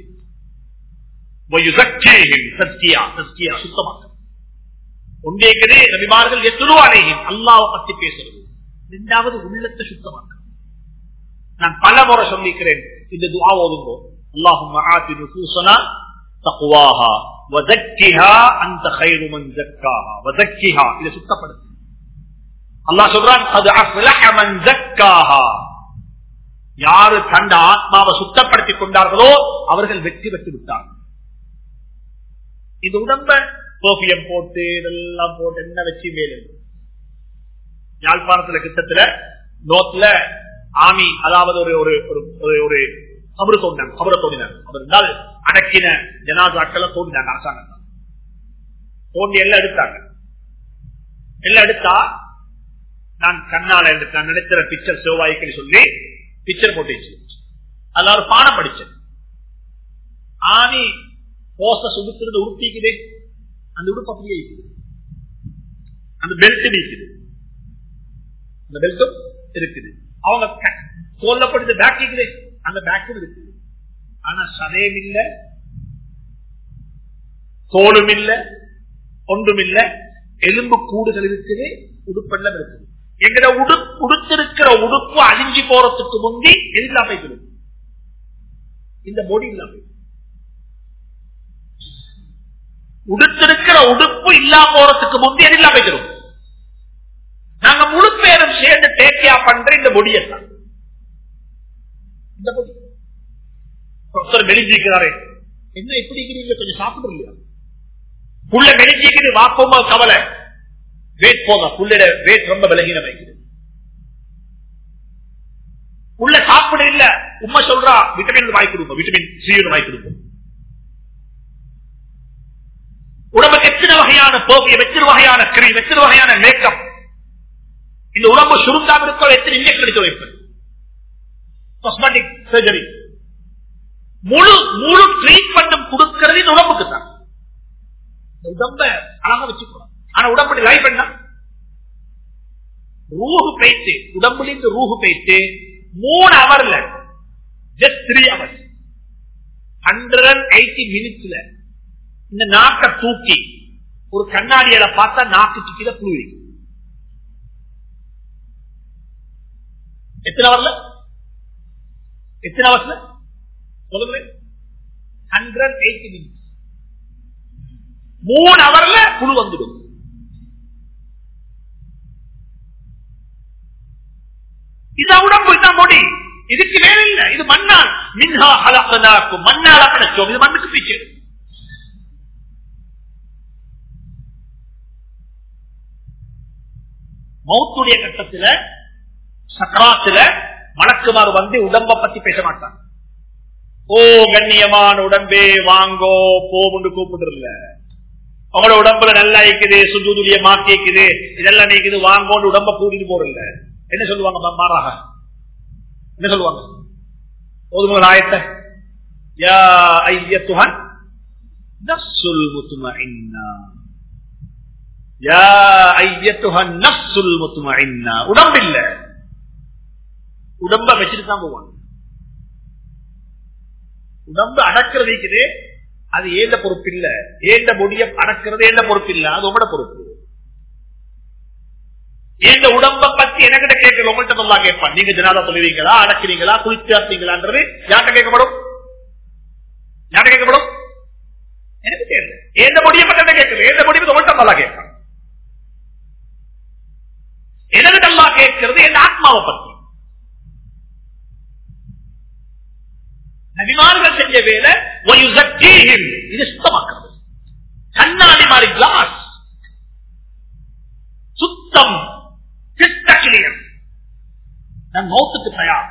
Speaker 1: சுத்தமாக ஒன்றேக்கதே நபிமார்கள் எத்துருவானேயும் அல்லாவை பத்தி பேசுறது இரண்டாவது உள்ளத்தை சுத்தமாக்க நான் பல முறை சொல்லிக்கிறேன் இந்த துவா ஓதுங்கோ அல்லாஹும் ஆத்தி நுசூசனா தக்குவாஹா வதக்கிஹா அந்த கைரு மன் ஜக்காஹா வதக்கிஹா இதை சுத்தப்படுத்து அல்லாஹ் சொல்றான் அது அஃலஹ மன் ஜக்காஹா யாரு தந்த ஆத்மாவை சுத்தப்படுத்திக் கொண்டார்களோ அவர்கள் வெற்றி பெற்று விட்டார்கள் இது உடம்ப சோபியம் போட்டு இதெல்லாம் போட்டு என்ன வச்சு மேலும் யாழ்ப்பாணத்துல கிட்டத்துல நோத்துல ஆமி அதாவது ஒரு ஒரு ஒரு ஒரு கபரு தோண்டினாங்க கபரை தோண்டினாங்க அவர் இருந்தால் அடக்கின ஜனாதாக்களை தோண்டினாங்க அரசாங்கம் தோண்டி எல்லாம் எடுத்தாங்க எல்லாம் எடுத்தா நான் கண்ணால நான் நினைக்கிற பிக்சர் செவ்வாய்க்கு சொல்லி பிக்சர் போட்டு அதுல ஒரு பாடம் படிச்சேன் ஆணி போச சுடுக்கிறது உடுத்திக்குது அந்த உடுப்பு அப்படியே இருக்குது அந்த பெல்ட் நீக்குது அந்த பெல்ட்டும் இருக்குது அவங்க சொல்லப்படுது பேக் இருக்குது அந்த பேக்கும் இருக்குது ஆனா சதயம் இல்ல தோளும் இல்ல ஒன்றும் இல்ல எலும்பு கூடுகள் இருக்குது உடுப்பெல்லாம் இருக்குது எங்கட உடுப்பு உடுத்திருக்கிற உடுப்பு அழிஞ்சு போறதுக்கு முந்தி எல்லாம் போய்க்கணும் இந்த பொடி இல்லாம உடுத்திருக்கிற உடுப்பு இல்லா போறதுக்கு முந்தி எல்லாம் போய்க்கணும் நாங்க முழு பேரும் சேர்ந்து டேக்கியா பண்ற இந்த பொடியத்தான் இந்த பொடி ஒருத்தர் மெலிஞ்சிக்கிறாரே என்ன எப்படி இருக்கிறீங்க கொஞ்சம் சாப்பிடுற இல்லையா புள்ள மெலிஞ்சிக்குது வாப்பமா கவலை வேட் போங்க புள்ளிட வேட் ரொம்ப விலகின வைக்குது உள்ள சாப்பிட இல்ல உண்மை சொல்றா விட்டமின் வாய் கொடுப்போம் விட்டமின் சி வாய் கொடுப்போம் உடம்புக்கு எத்தனை வகையான போகியம் எத்தனை வகையான கிரீம் எத்தனை வகையான மேக்கப் இந்த உடம்பு சுருங்காம இருக்க எத்தனை இன்ஜெக்ஷன் எடுத்து வைப்பேன் காஸ்மெட்டிக் சர்ஜரி முழு முழு ட்ரீட்மெண்ட்டும் கொடுக்கிறது இந்த உடம்புக்கு தான் உடம்ப அழகா வச்சுக்கலாம் ஆனா உடம்புடைய லைஃப் என்ன ரூஹு போயிட்டு உடம்புல இருந்து ரூஹு போயிட்டு மூணு அவர்ல just three hours hundred and eighty மினிட்ஸ்ல இந்த நாக்கை தூக்கி ஒரு கண்ணாடியில பார்த்தா நாக்கு கீழே புழு எத்தனை அவர்ல எத்தனை அவர்ஸ்ல சொல்லுங்களேன் ஹண்ட்ரட் எயிட்டி மினிட்ஸ் மூணு அவர்ல புழு வந்துடும் இதான் உடம்பு இதான் முடி இதுக்கு வேலை இல்ல இது மண்ணால் மின்ஹா ஹலக்கனாக்கும் மண்ணால படைச்சோம் இது மண்ணுக்கு பீச்சு மௌத்துடைய கட்டத்துல சக்கராத்துல மலக்குமார் வந்து உடம்ப பத்தி பேச மாட்டாங்க ஓ கண்ணியமான உடம்பே வாங்கோ போமுண்டு கூப்பிடுறல அவங்களோட உடம்புல நல்லா இருக்குது சுஜூதுடைய மாத்தி இருக்குது இதெல்லாம் நீக்குது வாங்கோன்னு உடம்ப கூட்டிட்டு போறல என்ன சொல்லுவாங்க மாறாக என்ன சொல்லுவாங்க போதுமான ஆயத்தை யா ஐயத்துஹன் நஃப்சுல் முத்மஇன்னா யா ஐயத்துஹன் நஃப்சுல் முத்மஇன்னா உடம்பு இல்ல உடம்ப வச்சுட்டு தான் போவாங்க உடம்பு அடக்கிறது இருக்குது அது ஏந்த பொறுப்பு இல்ல ஏந்த முடிய அடக்கிறது ஏந்த பொறுப்பு இல்ல அது உங்களோட பொறுப்பு ஏந்த உடம்ப பத்தி என்கிட்ட கேட்கல உங்கள்கிட்ட நல்லா கேட்பான் நீங்க ஜனாதா சொல்லுவீங்களா அடக்கிறீங்களா குளிச்சாத்தீங்களான்றது யார்கிட்ட கேட்கப்படும் யார்கிட்ட கேட்கப்படும் எனக்கு தெரியல ஏந்த முடிய பத்தி கேட்கல ஏந்த முடிவு உங்கள்கிட்ட நல்லா கேட்பான் எனக்கு நல்லா கேட்கிறது என் ஆத்மாவை பத்தி நபிமார்கள் செஞ்ச வேலை இது சுத்தமாக்கிறது கண்ணாடி மாதிரி கிளாஸ் சுத்தம் கிளியர் நான் மௌத்துக்கு தயார்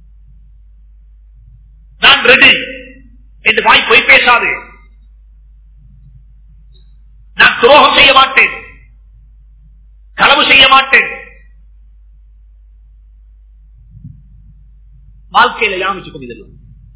Speaker 1: நான் ரெடி என்று வாய் பொய் பேசாது நான் துரோகம் செய்ய மாட்டேன் களவு செய்ய மாட்டேன் வாழ்க்கையில யாமிச்சு கொண்டிருக்கலாம்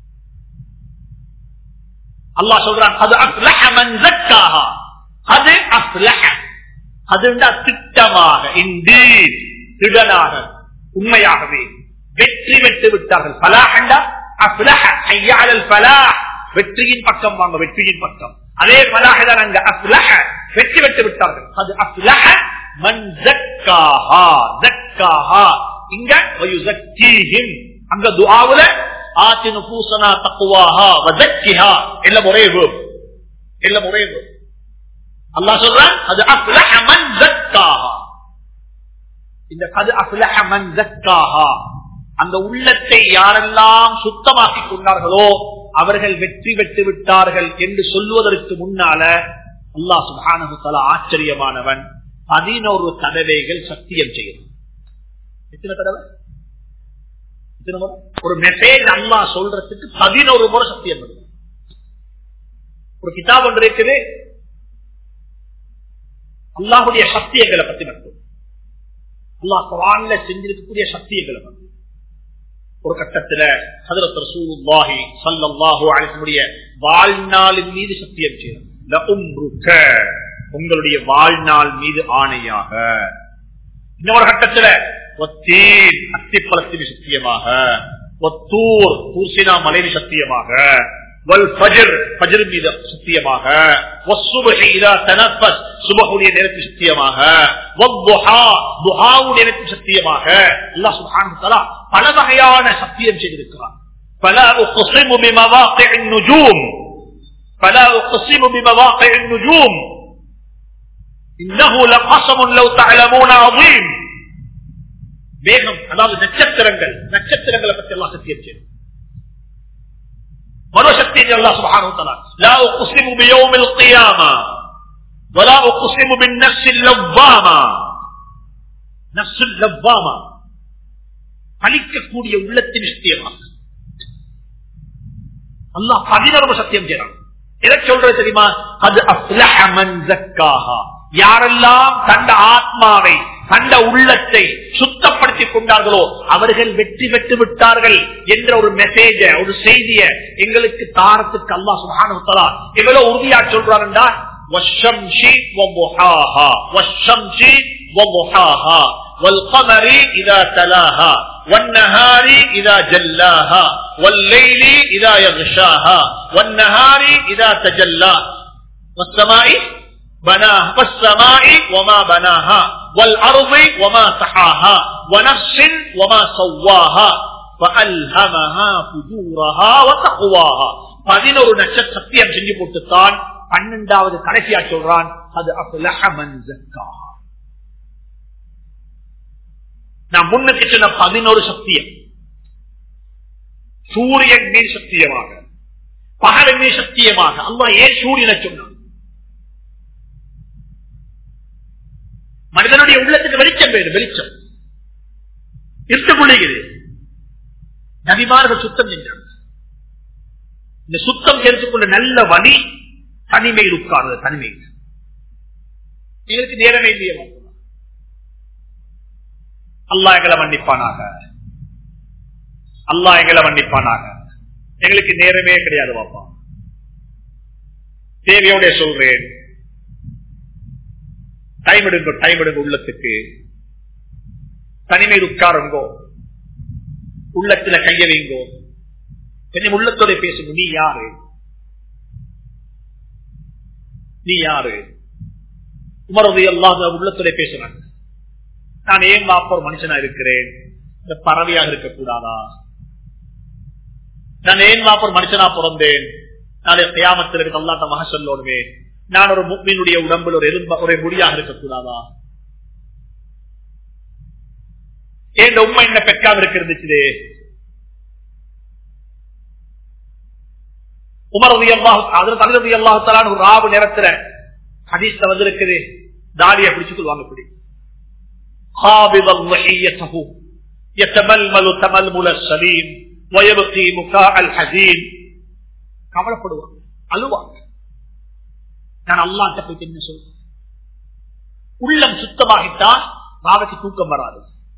Speaker 1: அல்லா சொல்றான் அது அஸ்லஹ மன் ஜக்காஹா அது அஸ்லஹ அதுண்டா திட்டமாக இண்டீட் திடனாக உண்மையாகவே வெற்றி பெற்று விட்டார்கள் பலாஹண்டா அஸ்லஹ ஐயாளல் பலாஹ் வெற்றியின் பக்கம் வாங்க வெற்றியின் பக்கம் அதே பலாஹதான் அங்க அஸ்லஹ வெற்றி பெற்று விட்டார்கள் அது அஸ்லஹ மன் ஜக்காஹா ஜக்காஹா இங்க வயுசக்கீஹிம் அங்க துஆவுல ஆத்தி நுபூசனா தக்குவாஹா வதக்கிஹா எல்லாம் ஒரே வேர்ப் எல்லாம் ஒரே வேர்ப் அல்லாஹ் சொல்றான் அது அஃப்லஹ மன் ஜக்காஹா இந்த அது அஃப்லஹ மன் ஜக்காஹா அந்த உள்ளத்தை யாரெல்லாம் சுத்தமாக்கி கொண்டார்களோ அவர்கள் வெற்றி பெற்று விட்டார்கள் என்று சொல்லுவதற்கு முன்னால அல்லாஹ் சுப்ஹானஹு தஆலா ஆச்சரியமானவன் பதினோரு தடவைகள் சத்தியம் செய்யணும் எத்தனை தடவை ஒரு மெசேஜ் அல்லா சொல்றதுக்கு பதினோரு முறை சத்தியம் பண்ணும் ஒரு கிதாப் ஒன்று இருக்குது அல்லாஹுடைய சத்தியங்களை பத்தி மட்டும் அல்லாஹ் குரான்ல செஞ்சிருக்கக்கூடிய சத்தியங்களை பத்தி ஒரு கட்டத்துல ஹதரத் ரசூலுல்லாஹி ஸல்லல்லாஹு அலைஹி வஸல்லம் வாழ்நாளின் மீது சத்தியம் செய்யணும் உங்களுடைய வாழ்நாள் மீது ஆணையாக இன்னொரு கட்டத்துல ஒத்தீன் அத்திப்பழத்தின் சத்தியமாக ஒத்தூர் தூர்சினா மலைவி சத்தியமாக மீது சத்தியமாக சுபகுடைய நேரத்தில் சத்தியமாக சத்தியமாக பல வகையான சத்தியம் செய்திருக்கிறார் பல பல إنه لقسم لو تعلمون عظيم வேகம் அதாவது நட்சத்திரங்கள் நட்சத்திரங்களை பற்றி எல்லாம் சத்தியம் செய்யும் மறுசக்தி அல்லா சுபானு لا أقسم بيوم القيامة ولا أقسم بالنفس اللوامة نفس اللوامة பலிக்கக்கூடிய உள்ளத்தின் சத்தியமாக அல்லாஹ் பதினொரு சத்தியம் செய்யறான் எதை சொல்றது தெரியுமா அது அப்லஹமன் ஜக்காஹா யாரெல்லாம் தந்த ஆத்மாவை தந்த உள்ளத்தை சுத்தப்படுத்திக் கொண்டார்களோ அவர்கள் வெற்றி பெற்று விட்டார்கள் என்ற ஒரு மெசேஜ ஒரு செய்திய எங்களுக்கு தாரத்துக்கு அல்லா சுகானுத்தலா எவ்வளவு உறுதியா சொல்றாருண்டா والقمر إذا تلاها والنهار إذا جلاها والليل إذا يغشاها والنهار إذا تجلى والسماء بناها والسماء وما بناها والأرض وما سحاها ونفس وما سواها فألهمها فجورها وتقواها பதினொரு நட்சத்திர சத்தியம் செஞ்சு போட்டுத்தான் பன்னெண்டாவது கடைசியா சொல்றான் அது அப்லஹமன் ஜக்காஹா நான் முன்னுக்கு சொன்ன பதினோரு சத்தியம் சூரியன் மீது சத்தியமாக பகலின் மீது சத்தியமாக அம்மா ஏன் சூரியனை சொன்னான் மனிதனுடைய என்னுடைய உள்ளத்துக்கு வெளிச்சம் வேணும் வெளிச்சம் இருட்டு புள்ளிக்குது நபிமார்கள் சுத்தம் செஞ்சாங்க இந்த சுத்தம் எடுத்துக்கொள்ள நல்ல வழி தனிமையில் உட்கார்ந்து தனிமையில் எங்களுக்கு நேரமே இல்லையே அல்லா எங்களை மன்னிப்பானாக அல்லா எங்களை மன்னிப்பானாக எங்களுக்கு நேரமே கிடையாது பாப்பா தேவையோட சொல்றேன் டைம் எடுங்க டைம் எடுங்க உள்ளத்துக்கு தனிமையில் உட்காருங்கோ உள்ளத்துல கைய வைங்கோ கொஞ்சம் உள்ளத்தோட பேசுங்க நீ யாரு நீ யாரு உமரது அல்லாத உள்ளத்தோட பேசுறாங்க நான் ஏன் வாப்ப ஒரு மனுஷனா இருக்கிறேன் இந்த பறவையாக இருக்கக்கூடாதா நான் ஏன் வாப்ப ஒரு மனுஷனா பிறந்தேன் நாளை கியாமத்தில் இருக்க அல்லாட்ட மக சொல்லோடுமே நான் ஒரு முக்மீனுடைய உடம்பில் ஒரு எலும்ப ஒரு முடியாக இருக்கக்கூடாதா ஏன் உண்மை என்ன பெற்காம இருக்கிறது உமரது அல்லாஹு அல்லாஹால ஒரு ராவு நேரத்துல ஹதீஸ்ல வந்திருக்குது தாடியை பிடிச்சு கொள்வாங்க இப்படி خابضا وحيته يتململ تململ السليم ويبقي مكاء الحزين கவலைப்படுவாங்க அழுவாங்க நான் அல்லாட்ட போயிட்டு என்ன சொல்றேன் உள்ளம் சுத்தமாகிட்டா பாவக்கு தூக்கம் வராது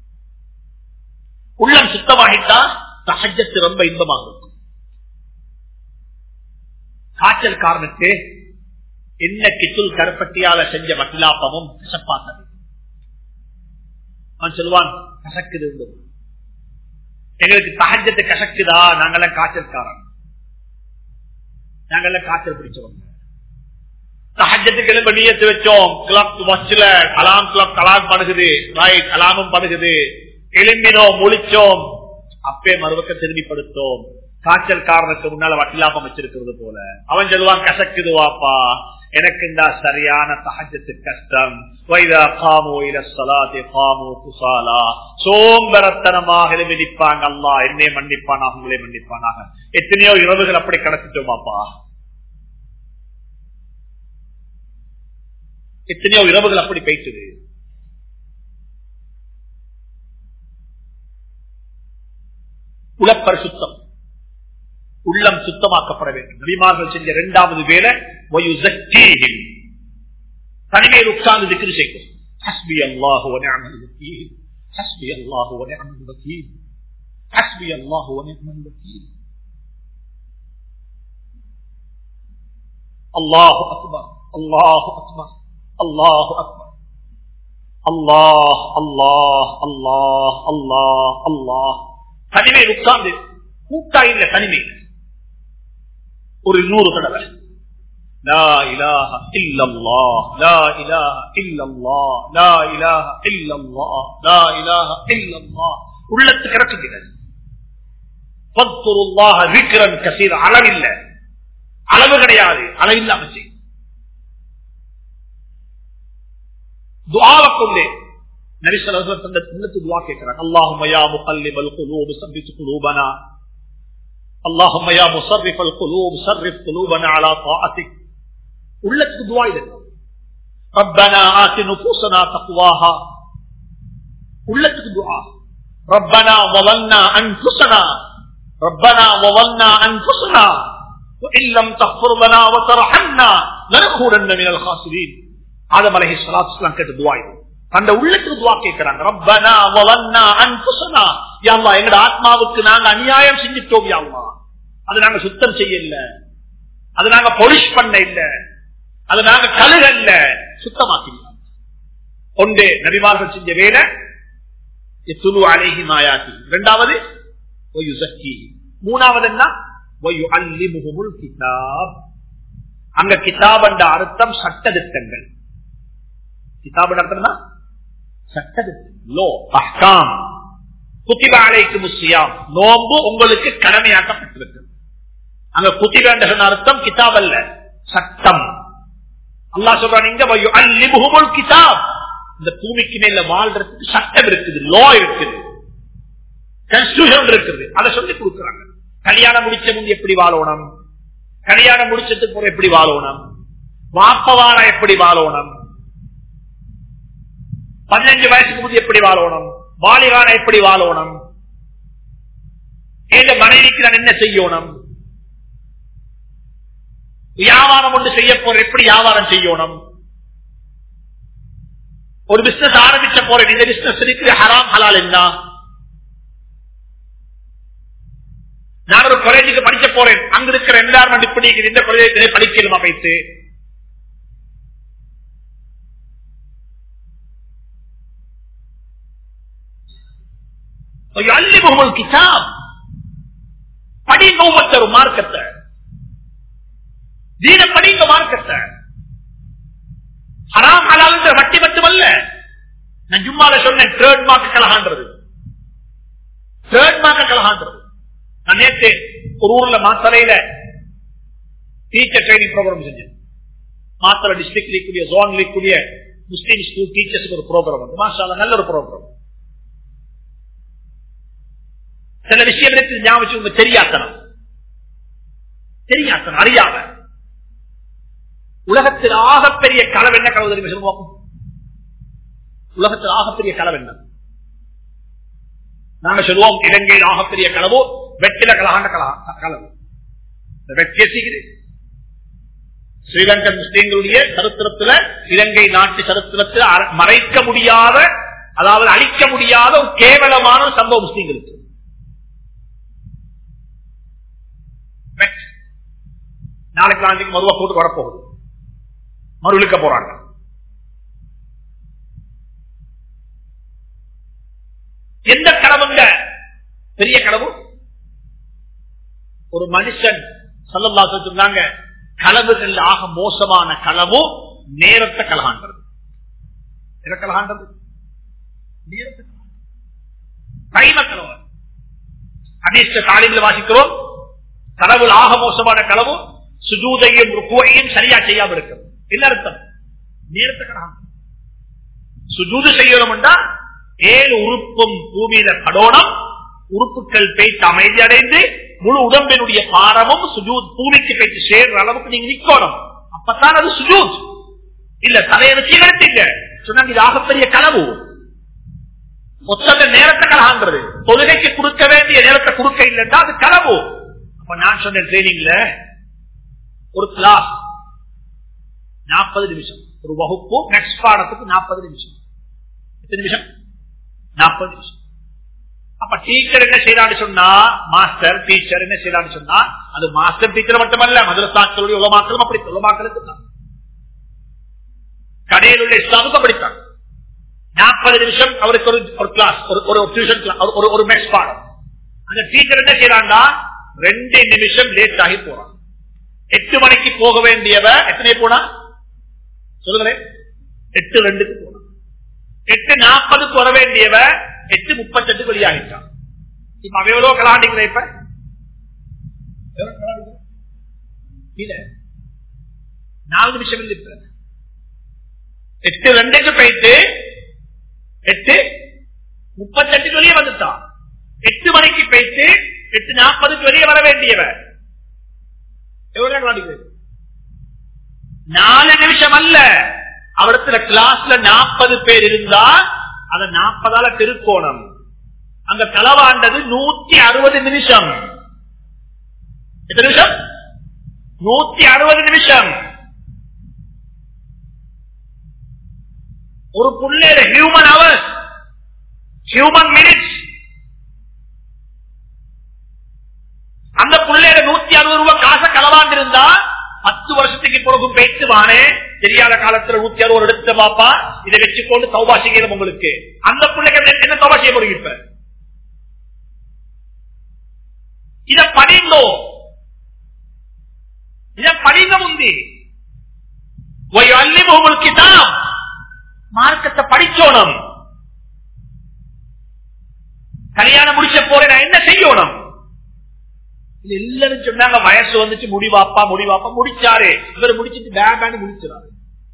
Speaker 1: உள்ளம் சுத்தமாகிட்டா சகஜத்து ரொம்ப இன்பமாக இருக்கும் காய்ச்சல் காரணத்து என்ன கித்துள் கருப்பட்டியால செஞ்ச வட்டிலாப்பமும் கசப்பாத்தது அவன் சொல்லுவான் கசக்குது எங்களுக்கு சகஜத்து கசக்குதா நாங்கெல்லாம் காய்ச்சல்காரன் நாங்கெல்லாம் காய்ச்சல் பிடிச்சவங்க சகஜத்துக்கு எழும்ப நீயத்து வச்சோம் கிளப் வச்சுல அலாம் கிளப் கலாம் படுகுது ரைட் அலாமும் படுகுது எழும்பினோம் முழிச்சோம் அப்பே மறுபக்க திரும்பி படுத்தோம் காய்ச்சல் காரணத்துக்கு முன்னால வட்டிலாப்பம் வச்சிருக்கிறது போல அவன் சொல்லுவான் கசக்குது வாப்பா எனக்கு இந்த சரியான சகஜத்து கஷ்டம் சோம்பரத்தனமாக எழுதிப்பாங்க அல்லா என்னை மன்னிப்பான் அவங்களே மன்னிப்பானாக எத்தனையோ இரவுகள் அப்படி கடத்திட்டோமாப்பா எத்தனையோ இரவுகள் அப்படி போயிட்டுது உலப்பரிசுத்தம் உள்ளம் சுத்தமாக்கப்பட வேண்டும் நபிமார்கள் செஞ்ச இரண்டாவது வேலை தனிமையில் உட்கார்ந்து திக்ரு செய்யும் ஹஸ்பி அல்லாஹு வனிஅமல் வக்கீல் ஹஸ்பி அல்லாஹு வனிஅமல் வக்கீல் ஹஸ்பி அல்லாஹு வனிஅமல் வக்கீல் அல்லாஹு அக்பர் அல்லாஹு அக்பர் அல்லாஹு அக்பர் அல்லாஹ் அல்லாஹ் அல்லாஹ் அல்லாஹ் அல்லாஹ் தனிமையில் உட்கார்ந்து கூட்டா இல்ல தனிமையில் ஒரு நூறு தடவை لا إله إلا الله لا إله إلا الله لا إله إلا الله لا إله إلا الله உள்ளத்துக்கு இறக்குகிறது பத்துருல்லாஹ விக்ரன் கசீர் அளவில்லை அளவு கிடையாது அளவில்லாம செய்யும் துவாவை கொண்டே நரிசல தந்த உள்ளத்து துவா கேட்கிறாங்க அல்லாஹும் யா முகல்லிபல் குலூப் சப்பித்து குலூபனா اللهم يا مصرف القلوب صرف قلوبنا على طاعتك உள்ளத்துக்கு துவா இது ربنا آت نفوسنا تقواها உள்ளத்துக்கு துவா ربنا ظلمنا انفسنا ربنا ظلمنا انفسنا وان لم تغفر لنا وترحمنا لنكونن من الخاسرين ஆதம் அலைஹி ஸலாத்து வஸலாம் கேட்ட துவா இது அந்த உள்ளத்துக்கு துவா கேட்கிறாங்க ரப்பனா வலன்னா அன்புசனா யா அல்லாஹ் எங்க ஆத்மாவுக்கு நாங்க அநியாயம் செஞ்சிட்டோம் யா அல்லாஹ் அது நாங்க சுத்தம் செய்யல அது நாங்க பொலிஷ் பண்ண இல்ல அது நாங்க கழுக இல்ல சுத்தமாக்கிடலாம் ஒன்றே நபிமார்கள் செஞ்ச வேலை துளு அழகி மாயாத்தி இரண்டாவது மூணாவது என்ன கிதாப் அங்க கிதாப் என்ற அர்த்தம் சட்டதிட்டங்கள் கிதாப் அர்த்தம் சட்டதிட்டம் குத்திபாலைக்கு முஸ்லியாம் நோம்பு உங்களுக்கு கடமையாக்கப்பட்டிருக்கு அங்க குத்திபேண்ட அர்த்தம் கிதாப் அல்ல சட்டம் அல்லா சொல்றான் கிதாப் இந்த பூமிக்கு மேல வாழ்றதுக்கு சட்டம் இருக்குது லோ இருக்குது கன்ஸ்டியூஷன் இருக்குது அதை சொல்லி கொடுக்குறாங்க கல்யாணம் முடிச்ச முன் எப்படி வாழணும் கல்யாணம் முடிச்சதுக்கு முறை எப்படி வாழணும் வாப்ப வாழ எப்படி வாழணும் பதினஞ்சு வயசுக்கு முந்தி எப்படி வாழணும் வாலிகான எப்படி வாழணும் ஏத மனைவிக்கு நான் என்ன செய்யணும் வியாபாரம் ஒன்று செய்ய போற எப்படி வியாபாரம் செய்யணும் ஒரு பிசினஸ் ஆரம்பிச்ச போறேன் இந்த பிசினஸ் இருக்கிற ஹராம் ஹலால் என்ன நான் ஒரு காலேஜுக்கு படிக்க போறேன் அங்க இருக்கிற என்வாரன்மெண்ட் இப்படி இருக்குது, இந்த காலேஜ் படிக்கணுமா வைத்து அல்லிமுகமல் கிதாப் படிங்க ஒவ்வொருத்தரும் மார்க்கத்தை தீன படிங்க மார்க்கத்தை ஹராம் ஹலால் வட்டி மட்டுமல்ல நான் ஜும்மால சொன்னேன் தேர்ட் மார்க் கலகான்றது தேர்ட் மார்க் கலகான்றது நான் நேற்று ஒரு ஊர்ல மாத்தலையில டீச்சர் ட்ரைனிங் ப்ரோக்ராம் செஞ்சேன் மாத்தலை டிஸ்ட்ரிக்ட் இருக்கக்கூடிய ஜோன் இருக்கக்கூடிய முஸ்லீம் ஸ்கூல் டீச்சர்ஸ் ஒரு ப்ரோக்ராம் வந்து மாஷால நல்ல ஒரு ப்ரோக்ராம் சில விஷயம் இருக்கு ஞாபகம் உங்க தெரியாத்தனம் தெரியாத்தனம் அறியாம உலகத்தில் ஆகப்பெரிய களவு என்ன களவு தெரியுமா சொல்லுவோம் உலகத்தில் ஆகப்பெரிய களவு என்ன நாங்க சொல்லுவோம் இலங்கையில் ஆகப்பெரிய களவு வெற்றில கலகாண்ட கலா- களவு இந்த வெற்றிய சீக்கிரம் ஸ்ரீலங்கன் முஸ்லீம்களுடைய சரித்திரத்துல இலங்கை நாட்டு சரித்திரத்தில் அர- மறைக்க முடியாத அதாவது அழிக்க முடியாத ஒரு கேவலமான ஒரு சம்பவம் முஸ்லீம்களுக்கு வெட். நாளைக்கு நாளைக்கு மறுவா போட்டு வரப்போகுது மறுவிழுக்க போறாங்க எந்த கடவுங்க பெரிய கடவு ஒரு மனுஷன் சல்லல்லா சொன்னாங்க களவுகள் ஆக மோசமான களவு நேரத்தை கலகாண்டது எதை கலகாண்டது நேரத்தை டைம கலவு அதிர்ஷ்ட தாலிமில் வாசிக்கிறோம் கடவுள் ஆக மோசமான களவு சுஜூதையும் ருக்குவையும் சரியா செய்யாம இருக்கிறது என்ன அர்த்தம் நேரத்தை கலகாண்டது சுஜூது செய்யணும்டா ஏழு உறுப்பும் பூமியில படோனம் உறுப்புகள் பேய்த்து அமைதி அடைந்து முழு உடம்பினுடைய பாரமும் சுஜூத் பூமிக்கு பேச்சு சேர்ற அளவுக்கு நீங்க நிக்கணும் அப்பதான் அது சுஜூத் இல்ல தலையை வச்சு நடத்தீங்க சொன்னாங்க இது ஆகப்பெரிய கனவு மொத்தத்தை நேரத்தை கலகான்றது தொழுகைக்கு கொடுக்க வேண்டிய நேரத்தை கொடுக்க இல்லைன்னா அது கனவு அப்ப நான் சொன்ன ட்ரைனிங்ல ஒரு கிளாஸ் நாற்பது நிமிஷம் ஒரு வகுப்பு நெக்ஸ்ட் பாடத்துக்கு நாற்பது நிமிஷம் எத்தனை நிமிஷம் நாற்பது நிமிஷம் அப்ப டீச்சர் என்ன செய்யறான்னு சொன்னா மாஸ்டர் டீச்சர் என்ன செய்யறான்னு சொன்னா அது மாஸ்டர் டீச்சர் மட்டுமல்ல மதுரசாக்களுடைய உலமாக்களும் அப்படி உலமாக்களுக்கு தான் கடையில் உள்ள இஸ்லாமுக்கு அப்படித்தான் நாற்பது நிமிஷம் அவருக்கு ஒரு ஒரு கிளாஸ் ஒரு ஒரு டியூஷன் ஒரு ஒரு மெக்ஸ் பாடம் அந்த டீச்சர் என்ன செய்யறான்னா ரெண்டு நிமிஷம் லேட் ஆகி போறான் எட்டு மணிக்கு போக வேண்டியவ எத்தனை போனா சொல்லுங்களேன் எட்டு ரெண்டுக்கு போனா எட்டு நாற்பதுக்கு வர வேண்டியவ எட்டு முப்பத்தெட்டு வெளியாகிட்டான் இப்ப அவ எவ்வளவு கலாண்டிக்கிற இப்ப எவ்வளவு கலாண்டிக்கிற? இல்ல நாலு நிமிஷம் இல்லை இப்ப எட்டு ரெண்டுக்கு போயிட்டு எட்டு முப்பத்தெட்டுக்கு வெளியே வந்துட்டான் எட்டு மணிக்கு போயிட்டு எட்டு நாற்பதுக்கு வெளியே வர வேண்டியவ எவ்வளவு கலாண்டிக்கிறது நாலு நிமிஷம் அல்ல அவரத்துல கிளாஸ்ல நாற்பது பேர் இருந்தா அத நாற்பதால திருக்கோணம் அந்த களவாண்டது நூத்தி அறுபது நிமிஷம் எத்தனை நிமிஷம் நூத்தி அறுபது நிமிஷம் ஒரு புள்ளையில ஹியூமன் அவர்ஸ் ஹியூமன் மினிட்ஸ் அந்த புள்ளையில நூத்தி அறுபது ரூபாய் காசை களவாண்டிருந்தா பத்து வருஷத்துக்கு பிறகு பேச்சு வானே தெரியாத காலத்துல நூத்தி அறுபது எடுத்த பாப்பா இதை வச்சுக்கொண்டு தௌபா செய்யணும் உங்களுக்கு அந்த பிள்ளைக்கு என்ன தௌபா செய்ய முடியும் இப்ப இத படிங்கோ இத படிங்க முந்தி அள்ளி உங்களுக்கு தான் மார்க்கத்தை படிச்சோணும் கல்யாணம் முடிச்ச போறேன் நான் என்ன செய்யணும் இது எல்லாரும் சொன்னாங்க வயசு வந்துச்சு முடிவாப்பா முடிவாப்பா முடிச்சாரு இவர் முடிச்சிட்டு பேண்டாண்டு முடிச்சிடாரு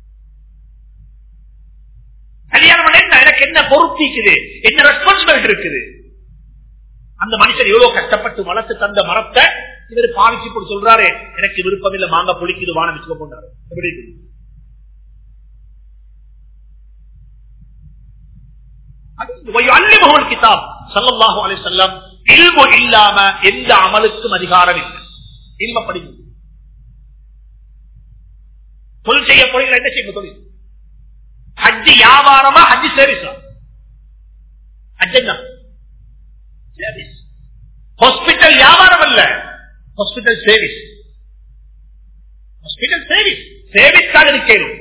Speaker 1: கல்யாணம் பண்ண என்ன? எனக்கு என்ன பொறுப்பிக்குது என்ன ரெஸ்பான்சிபிலிட்டி இருக்குது அந்த மனுஷன் எவ்வளவு கஷ்டப்பட்டு வளர்த்து தந்த மரத்தை இவர் பாவிச்சு போட்டு சொல்றாரு எனக்கு விருப்பம் இல்ல மாங்க புளிக்குது வானம் வச்சுக்க போன்றாரு எப்படி இருக்குது? அல்லிமகுல் கிதாப் சல்லல்லாஹு அலைஹி வஸல்லம் இல்மு இல்லாம எந்த அமலுக்கும் அதிகாரம் இல்லை இல்ம படிங்க தொழில் செய்ய போறீங்களா என்ன செய்ய தொழில் ஹஜ்ஜி வியாபாரமா ஹஜ்ஜி சர்வீஸா ஹஜ் என்ன சர்வீஸ் ஹாஸ்பிட்டல் வியாபாரம் அல்ல hospital service hospital service service தான் இருக்கணும்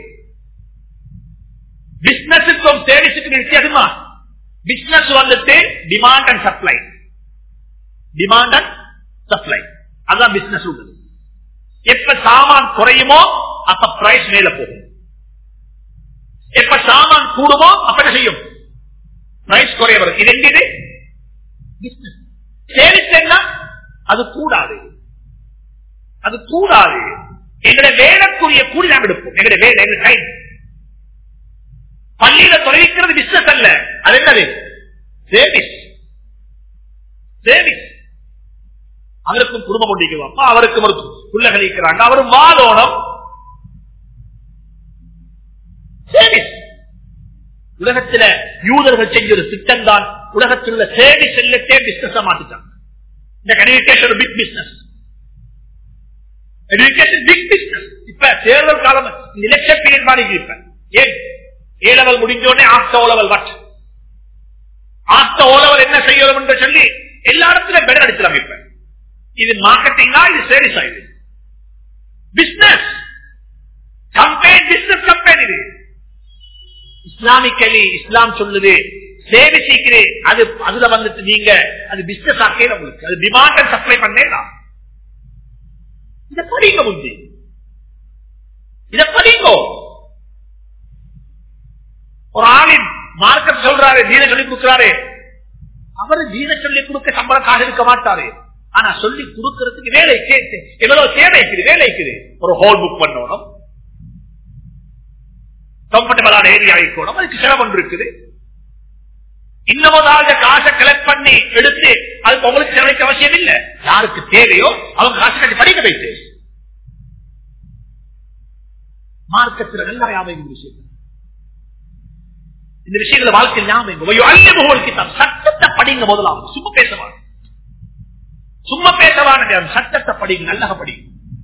Speaker 1: பிசினஸுக்கும் சர்வீஸுக்கும் வித்தியாசமா பிசினஸ் வந்துட்டு demand and supply demand and supply அதான் பிசினஸ் உள்ளது எப்ப சாமான் குறையுமோ அப்ப பிரைஸ் மேல போகும் எப்ப சாமான் கூடுமோ அப்ப என்ன செய்யும் பிரைஸ் குறைய வரும் இது எங்க பிசினஸ் சேவிஸ் என்ன அது கூடாது அது கூடாது எங்களுடைய வேலைக்குரிய கூலி நாம் எடுப்போம் எங்களுடைய வேலை எங்க டைம் பள்ளியில தொலைக்கிறது பிசினஸ் அல்ல அது என்னது சேவிஸ் சேவிஸ் அவருக்கும் குடும்பம் கொண்டிருக்கிறோம் அவருக்கும் ஒரு பிள்ளைகள் இருக்கிறாங்க அவரும் வாதோனம் சேவிஸ் உலகத்துல யூதர்கள் செஞ்ச ஒரு திட்டம் தான் உலகத்தில் உள்ள சேவை செல்லத்தே பிசினஸ் மாத்திட்டாங்க இந்த communication big business education big business இப்ப தேர்தல் காலம் எலெக்ஷன் பீரியட் மாதிரி இப்ப ஏன் ஏ லெவல் முடிஞ்சோடனே after O level what after O level என்ன செய்யணும் என்று சொல்லி எல்லா இடத்துலயும் பெடர் அடிக்கலாம் இப்ப இது மார்க்கெட்டிங்கா இது சேல்ஸ் ஆயுது பிசினஸ் கம்பெனி பிசினஸ் கம்பெனி இது இஸ்லாமிக்கலி இஸ்லாம் சொல்லுது சேவை சீக்கிரே அது அதுல வந்துட்டு நீங்க அது பிசினஸ் ஆக்கே உங்களுக்கு அது டிமாண்ட் அண்ட் சப்ளை பண்ணேலாம் இத படிங்க முந்தி இத படிங்கோ ஒரு ஆளின் மார்க்கெட் சொல்றாரு தீன சொல்லி கொடுக்கிறாரு அவரு தீன சொல்லி கொடுக்க சம்பளம் காசு இருக்க மாட்டாரு ஆனா சொல்லி கொடுக்கறதுக்கு வேலை கேட்டு எவ்வளவு தேவை இருக்குது வேலை இருக்குது ஒரு ஹோல் புக் பண்ணணும் கம்ஃபர்டபுளான ஏரியா இருக்கணும் அதுக்கு செலவு இருக்குது இன்னமும் காசை கலெக்ட் பண்ணி எடுத்து அதுக்கு உங்களுக்கு செலவழிக்க அவசியம் இல்லை யாருக்கு தேவையோ அவங்க காசு கட்டி படிக்க வைத்து மார்க்கத்தில் நல்லா ஞாபகம் விஷயம் இந்த விஷயங்களை வாழ்க்கை ஞாபகம் சட்டத்தை படிங்க முதலாவது சும்மா பேசவான் சும்மா பேசவான சட்டத்தை படிங்க நல்லா படிங்க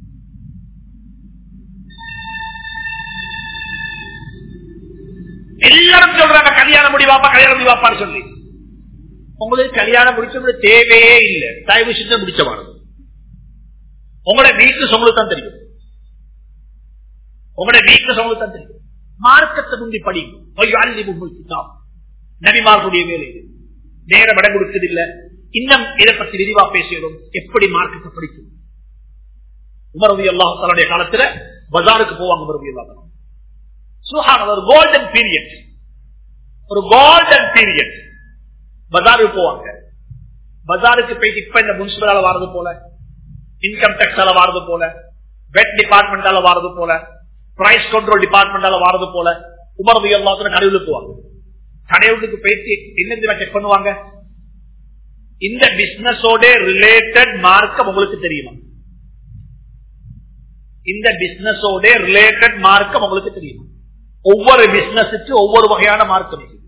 Speaker 1: எல்லாரும் சொல்றாங்க கல்யாணம் முடிவாப்பா கல்யாணம் முடிவாப்பான்னு சொல்லி உங்களுக்கு கல்யாணம் முடிச்சவங்க தேவையே இல்லை தயவு செஞ்சு முடிச்சவானது உங்களோட வீட்டு உங்களுக்கு தான் தெரியும் உங்களோட வீட்டு உங்களுக்கு தான் தெரியும் மார்க்கத்தை முந்தி படிக்கும் நபிமார்களுடைய வேலை இது நேரம் இடம் கொடுத்தது இல்ல இன்னும் இதை பத்தி விரிவா பேசுகிறோம் எப்படி மார்க்கத்தை படிக்கும் உமரவி அல்லாஹ் தன்னுடைய காலத்துல பஜாருக்கு போவாங்க உமரவி அல்லா சுஹான ஒரு கோல்டன் பீரியட் ஒரு கோல்டன் பீரியட் பஜாருக்கு போவாங்க பஜாருக்கு போயிட்டு இப்ப இந்த முனிசிபலால வாரது போல இன்கம் டேக்ஸால வாரது போல வெட் டிபார்ட்மெண்டால வாரது போல பிரைஸ் கண்ட்ரோல் டிபார்ட்மெண்டால வாரது போல உமரது எல்லாத்துக்கும் கடைவுக்கு போவாங்க கடைவுக்கு போயிட்டு என்ன செக் பண்ணுவாங்க இந்த பிசினஸோட ரிலேட்டட் மார்க்கம் உங்களுக்கு தெரியுமா இந்த பிசினஸோட ரிலேட்டட் மார்க்கம் உங்களுக்கு தெரியுமா ஒவ்வொரு பிசினஸுக்கு ஒவ்வொரு வகையான மார்க்கம் இருக்குது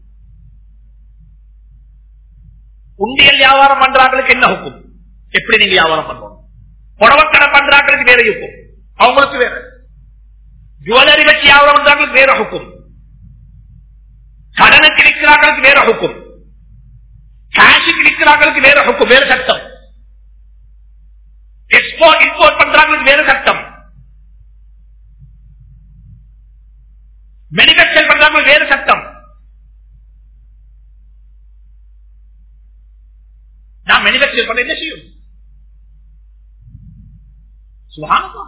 Speaker 1: உண்டியல் வியாபாரம் பண்றாங்களுக்கு என்ன ஹுக்கும் எப்படி நீங்க வியாபாரம் பண்ணணும் புடவக்கடை பண்றாங்களுக்கு வேற ஹுக்கும் அவங்களுக்கு வேற ஜுவல்லரி வச்சு வியாபாரம் பண்றாங்களுக்கு வேற ஹுக்கும் கடனுக்கு விற்கிறாங்களுக்கு வேற ஹுக்கும் கேஷுக்கு விற்கிறாங்களுக்கு வேற ஹுக்கும் வேற சட்டம் எக்ஸ்போர்ட் இம்போர்ட் பண்றாங்களுக்கு வேற சட்டம் மெனிஃபேக்சர் பண்றாங்க வேறு சட்டம் நான் மெனிஃபேக்சர் பண்ண என்ன செய்யும் சுகானமா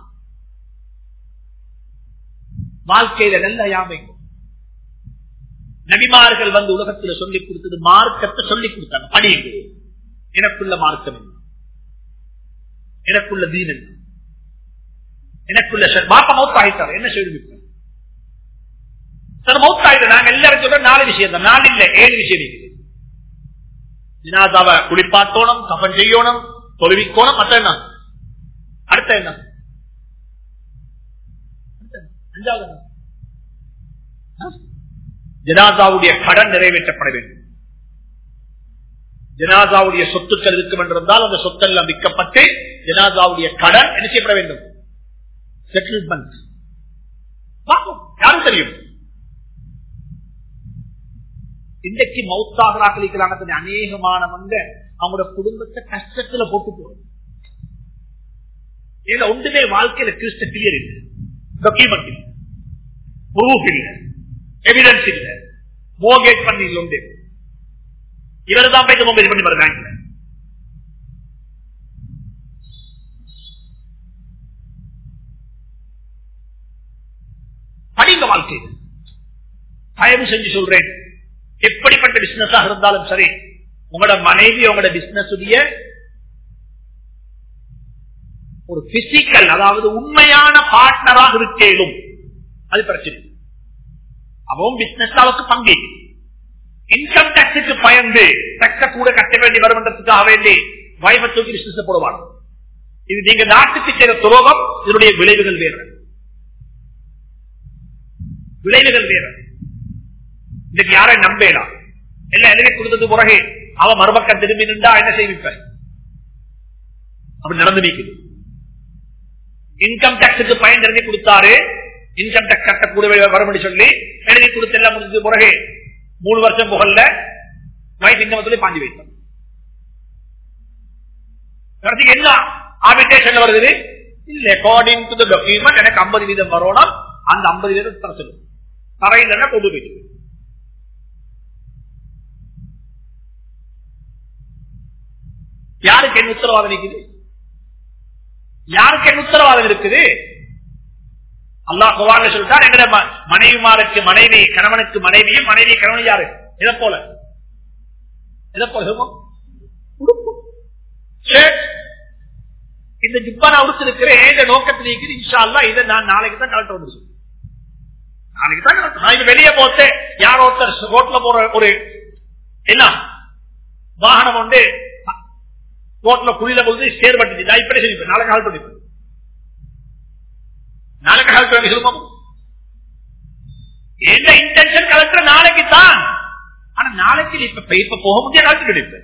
Speaker 1: வாழ்க்கையில நல்ல யாமைக்கும் நபிமார்கள் வந்து உலகத்தில் சொல்லிக் கொடுத்தது மார்க்கத்தை சொல்லிக் கொடுத்தாங்க படியுங்க எனக்குள்ள மார்க்கம் என்ன எனக்குள்ள தீன் என்ன எனக்குள்ள பாப்பா மௌத்த ஆகிட்டார் என்ன செய்து சார் மௌத்தாயிடு நாங்க எல்லாரும் சொல்ற நாலு விஷயம் தான் நாலு இல்ல ஏழு விஷயம் இருக்குது ஜினாதாவை குளிப்பாட்டோணும் கபன் செய்யணும் தொழுவிக்கோணும் மற்ற என்ன அடுத்த என்ன அஞ்சாவது ஜனாதாவுடைய கடன் நிறைவேற்றப்பட வேண்டும் ஜனாதாவுடைய சொத்துக்கள் இருக்கும் என்றிருந்தால் அந்த சொத்தெல்லாம் விற்கப்பட்டு ஜனாதாவுடைய கடன் என்ன செய்யப்பட வேண்டும் செட்டில்மெண்ட் பார்ப்போம் யாரும் தெரியும் இன்றைக்கு மௌத்தாகலாக்கள் இருக்கிறாங்க அநேகமானவங்க அவங்களோட குடும்பத்தை கஷ்டத்துல போட்டு போறது இதுல ஒன்றுமே வாழ்க்கையில கிறிஸ்ட கிளியர் இல்லை டாக்குமெண்ட் இல்லை ப்ரூஃப் இல்லை எவிடன்ஸ் இல்லை மோகேஜ் பண்ணி உண்டு இவர் தான் போய் மோகேஜ் பண்ணி வர பேங்க்ல படிங்க வாழ்க்கையில் தயவு செஞ்சு சொல்றேன் எப்படிப்பட்ட பிசினஸாக இருந்தாலும் சரி உங்களோட மனைவி உங்களோட பிசினஸ் உடைய ஒரு பிசிக்கல் அதாவது உண்மையான பார்ட்னராக இருக்கேனும் அது பிரச்சனை அவன் பிசினஸ் அவருக்கு பங்கு இன்கம் டாக்ஸுக்கு பயந்து தக்க கூட கட்ட வேண்டி வருமன்றதுக்காக வேண்டி வைஃபை தூக்கி பிசினஸ் போடுவாங்க இது நீங்க நாட்டுக்கு செய்த துரோகம் இதனுடைய விளைவுகள் வேறு விளைவுகள் வேறு இதுக்கு யாரை நம்பேடா எல்லாம் எழுதி கொடுத்தது பிறகு அவன் மறுபக்கம் திரும்பி நின்றா என்ன செய்விப்ப அப்படி நடந்து நீக்குது இன்கம் டாக்ஸுக்கு பயன் எழுதி கொடுத்தாரு இன்கம் டாக்ஸ் கட்டக்கூடிய வரும்படி சொல்லி எழுதி கொடுத்து எல்லாம் முடிஞ்சது பிறகு மூணு வருஷம் புகழ்ல வயசு இந்த சொல்லி பாஞ்சு வைத்தார் கடைசிக்கு என்ன ஆபிடேஷன் வருது இல்ல அக்கார்டிங் டு டாக்குமெண்ட் எனக்கு ஐம்பது வீதம் வரணும் அந்த ஐம்பது வீதம் தர சொல்லுங்க தரையில் கொண்டு போயிட்டு யாருக்கு என்ன உத்தரவாதம் இருக்குது யாருக்கு என்ன உத்தரவாதம் இருக்குது அல்லாஹ் குவான் சொல்லிட்டார் எங்களை மனைவிமாருக்கு மனைவி கணவனுக்கு மனைவியும் மனைவி கணவன் யாரு இதை போல இதை போல இந்த ஜிப்பா நான் உடுத்திருக்கிறேன் இந்த நோக்கத்தில் இருக்குது இன்ஷா அல்லா இதை நான் நாளைக்கு தான் கலெக்டர் வந்து நாளைக்கு தான் கலெக்டர் நான் இது வெளியே போட்டு யாரோ ஒருத்தர் ரோட்ல போற ஒரு என்ன வாகனம் உண்டு ரோட்ல குழியில போது சேர் பட்டு நான் இப்படி சொல்லிப்பேன் நாளைக்கு ஹால் பண்ணிப்பேன் நாளைக்கு ஹால் பண்ணி சொல்லுவோம் என்ன இன்டென்ஷன் கலெக்டர் நாளைக்கு தான் ஆனா நாளைக்கு இப்ப இப்ப போக முடியாது கலெக்டர் கிடைப்பேன்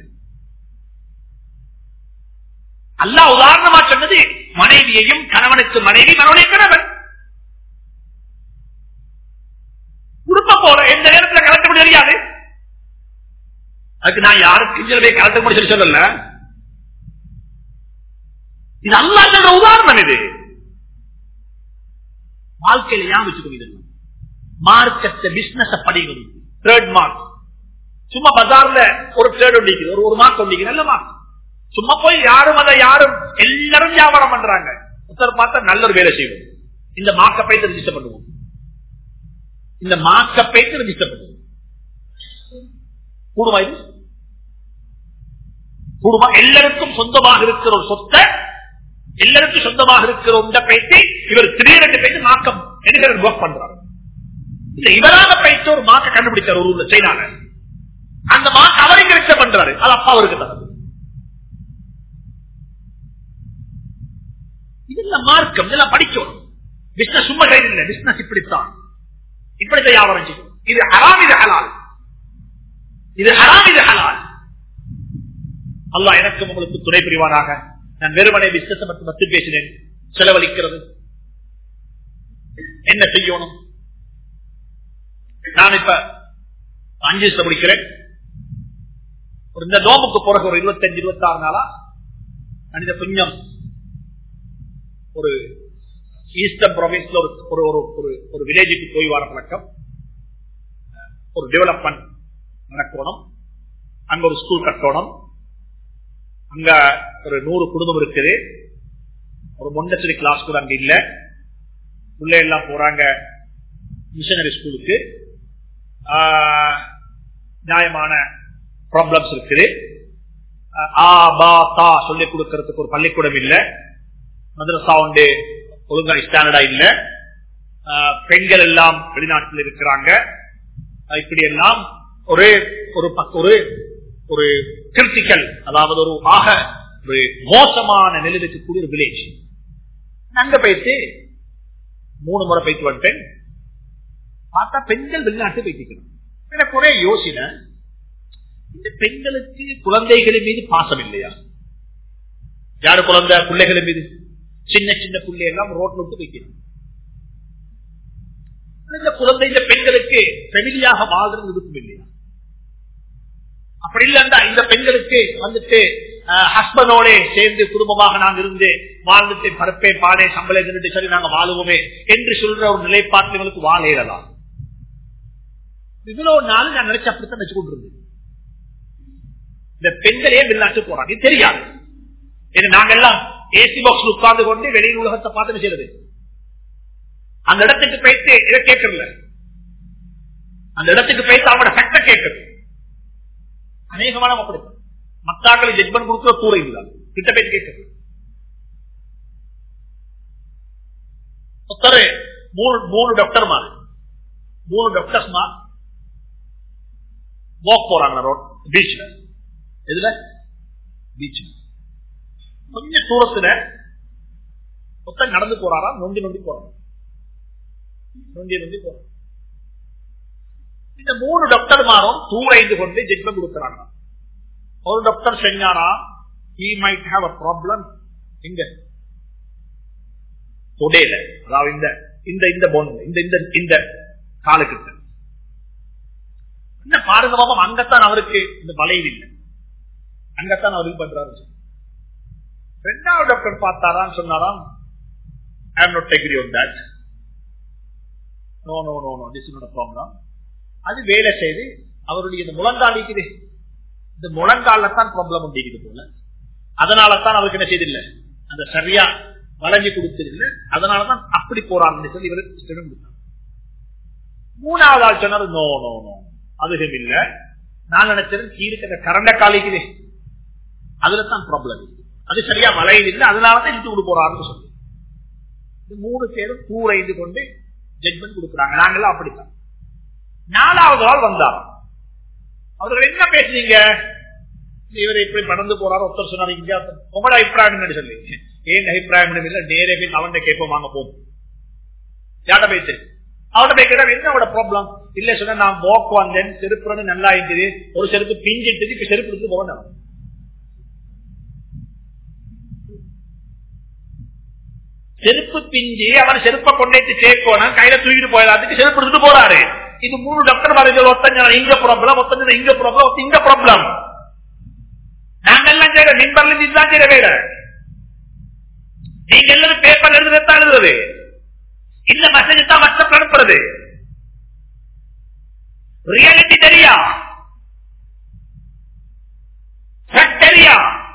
Speaker 1: அல்லா உதாரணமா சொன்னது மனைவியையும் கணவனுக்கு மனைவி மனவனை கணவன் குடும்ப போற எந்த நேரத்தில் கலக்க முடியாது அதுக்கு நான் யாருக்கு போய் கலக்க முடியும் சொல்லி சொல்லல இது அல்லா சொல்ற உதாரணம் இது வாழ்க்கையில ஏன் வச்சுக்கோங்க மார்க்கெட் பிசினஸ் படிக்கிறது தேர்ட் மார்க் சும்மா பஜார்ல ஒரு தேர்ட் ஒண்டிக்குது ஒரு ஒரு மார்க் ஒண்டிக்குது நல்ல மார்க் சும்மா போய் யாரும் அதை யாரும் எல்லாரும் வியாபாரம் பண்றாங்க ஒருத்தர் பார்த்தா நல்ல ஒரு வேலை செய்வோம் இந்த மார்க்கப்பை ரிஜிஸ்டர் பண்ணுவோம் இந்த மார்க்கப்பை ரிஜிஸ்டர் பண்ணுவோம் கூடுமா இது கூடுமா எல்லாருக்கும் சொந்தமாக இருக்கிற ஒரு சொத்தை எல்லாருக்கும் சொந்தமாக இருக்கிற இந்த பைத்தை இவர் திடீரென்று பைத்து மாக்கம் என்ன ஒர்க் பண்றாரு இல்ல இவராக பைத்து ஒரு மாக்க கண்டுபிடிச்சார் ஒரு ஊர்ல சைனால அந்த மாக்க அவருக்கு ரிஜிஸ்டர் பண்றாரு அது அப்பா அவருக்கு தரது இதெல்லாம் மார்க்கம் இதெல்லாம் படிக்கணும் பிசினஸ் சும்மா கைது இல்லை பிசினஸ் இப்படித்தான் இப்படித்தான் வியாபாரம் செய்யும் இது ஹராம் இது ஹலால் இது ஹராம் இது ஹலால் அல்லா எனக்கும் உங்களுக்கு துணை புரிவானாக நான் வெறுமனை பிசினஸ் மட்டும் பத்து பேசினேன் செலவழிக்கிறது என்ன செய்யணும் நான் இப்ப அஞ்சு முடிக்கிறேன் ஒரு இந்த நோம்புக்கு பிறகு ஒரு இருபத்தஞ்சு இருபத்தி ஆறு நாளா மனித கொஞ்சம் ஒரு ஈஸ்டர்ன் ப்ரொவின்ஸ்ல ஒரு ஒரு ஒரு ஒரு வில்லேஜுக்கு போய் வர பழக்கம் ஒரு டெவலப்மெண்ட் நடக்கணும் அங்க ஒரு ஸ்கூல் கட்டணும் அங்க ஒரு நூறு குடும்பம் இருக்குது ஒரு மொண்டசரி கிளாஸ் கூட அங்க இல்ல உள்ள எல்லாம் போறாங்க மிஷனரி ஸ்கூலுக்கு நியாயமான ப்ராப்ளம்ஸ் இருக்குது ஆ பா தா சொல்லிக் கொடுக்கறதுக்கு ஒரு பள்ளிக்கூடம் இல்ல மதரசா உண்டு ஒழுங்கா ஸ்டாண்டர்டா இல்ல பெண்கள் எல்லாம் வெளிநாட்டில் இருக்கிறாங்க இப்படி எல்லாம் ஒரு ஒரு ஒரு ஒரு கிரிட்டிக்கல் அதாவது ஒரு ஆக ஒரு மோசமான நிலையில் இருக்கக்கூடிய ஒரு வில்லேஜ் அங்க போயிட்டு மூணு முறை போயிட்டு வந்துட்டேன் பார்த்தா பெண்கள் வெளிநாட்டு போயிட்டு எனக்கு ஒரே யோசனை இந்த பெண்களுக்கு குழந்தைகளின் மீது பாசம் இல்லையா யாரு குழந்தை பிள்ளைகளின் மீது சின்ன சின்ன பிள்ளை எல்லாம் ரோட்ல விட்டு வைக்கணும் இந்த குழந்தை இந்த பெண்களுக்கு ஃபெமிலியாக வாழ்றது விருப்பம் இல்லையா அப்படி இல்லைண்டா இந்த பெண்களுக்கு வந்துட்டு ஹஸ்பண்டோட சேர்ந்து குடும்பமாக நான் இருந்து வாழ்ந்துட்டு பரப்பே பாடே சம்பளம் தின்னுட்டு சரி நாங்க வாழுவோமே என்று சொல்ற ஒரு நிலைப்பாட்டுகளுக்கு வாழையிடலாம் இவ்வளவு நாள் நான் நினைச்சு அப்படித்தான் வச்சு கொண்டிருந்தேன் இந்த பெண்களே வெளிநாட்டு போறாங்க இது தெரியாது இது நாங்கெல்லாம் ஏசி பாக்ஸ் உட்கார்ந்து கொண்டு வெளியில் உலகத்தை பார்த்து செய்யறது அந்த இடத்துக்கு போயிட்டு இதை கேட்கறல அந்த இடத்துக்கு போயிட்டு அவங்களோட சட்ட கேட்கறது அநேகமான அப்படி மத்தாக்களை ஜட்மெண்ட் கொடுக்கிற தூரம் இதுதான் கிட்ட போயிட்டு கேட்கறது ஒருத்தர் மூணு மூணு டாக்டர் மாறு மூணு டாக்டர்ஸ் மா வாக் போறாங்க ரோட் பீச்ல எதுல பீச் கொஞ்சம் தூரத்துல ஒருத்தர் நடந்து போறாரா நொண்டி நொண்டி போறாங்க நொண்டி நொண்டி போறாங்க இந்த மூணு டாக்டர் மாறும் தூரைந்து கொண்டு ஜட்மெண்ட் கொடுக்கிறாங்க ஒரு டாக்டர் செஞ்சாரா he might have a problem இங்க தொடையில அதாவது இந்த இந்த இந்த போன் இந்த இந்த இந்த காலுக்கிட்ட என்ன பாருங்க பாப்போம் அங்கத்தான் அவருக்கு இந்த வளைவு இல்லை அங்கத்தான் அவர் இது பண்றாரு ரெண்டாவது டாக்டர் பார்த்தாரான்னு சொன்னாராம் I am not agree on that no no no no this not problem அது வேலை செய்து அவருடைய இந்த முழங்கால் இருக்குது இந்த முழங்கால தான் ப்ராப்ளம் உண்டிக்குது போல அதனால தான் அவருக்கு என்ன செய்தில்லை அந்த சரியா வளைஞ்சு கொடுத்ததில்லை அதனாலதான் அப்படி போறாங்கன்னு சொல்லி இவருக்கு இஷ்டம் கொடுத்தாங்க மூணாவது ஆள் சொன்னாரு நோ நோ நோ அதுவும் இல்ல நான் நினைச்சது கீழுக்கு அந்த கரண்ட காலிக்குதே அதுல தான் ப்ராப்ளம் அது சரியா வளையல் இல்லை அதனாலதான் இழுத்து கொண்டு போறாருன்னு சொல்லி இந்த மூணு பேரும் கூரைந்து கொண்டு ஜட்மெண்ட் கொடுக்குறாங்க நாங்கெல்லாம் அப்படித்தான் நாலாவது ஆள் வந்தார் அவர்கள் என்ன பேசுறீங்க இவர் இப்படி பறந்து போறாரு ஒருத்தர் சொன்னாரு இங்க உங்களோட அபிப்பிராயம் சொல்லி ஏன் அபிப்பிராயம் இல்ல நேரே போய் அவன் கேட்போம் வாங்க போம் யார்ட பேச்சு அவட போய் கேட்டா என்ன அவட ப்ராப்ளம் இல்ல சொன்ன நான் வாக் வந்தேன் செருப்புறது நல்லா இருந்தது ஒரு செருப்பு பிஞ்சிட்டு இப்ப செருப்பு எடுத்து போனேன் செருப்பு பிஞ்சு அவர் செருப்பை கொண்டு சேர்க்கணும் கையில தூக்கிட்டு போயிடாதுக்கு செருப்பு எடுத்துட்டு போறாரு இது மூணு டாக்டர் பாருங்க ஒத்தஞ்ச இங்க ப்ராப்ளம் ஒத்தஞ்ச இங்க ப்ராப்ளம் இங்க ப்ராப்ளம் நாங்கெல்லாம் செய்யற மின்பர்ல இருந்து இதுதான் செய்யற வேலை நீங்க எல்லாரும் பேப்பர் எழுதுறதா எழுதுறது இந்த மெசேஜ் தான் வாட்ஸ்அப் அனுப்புறது ரியாலிட்டி தெரியா தெரியா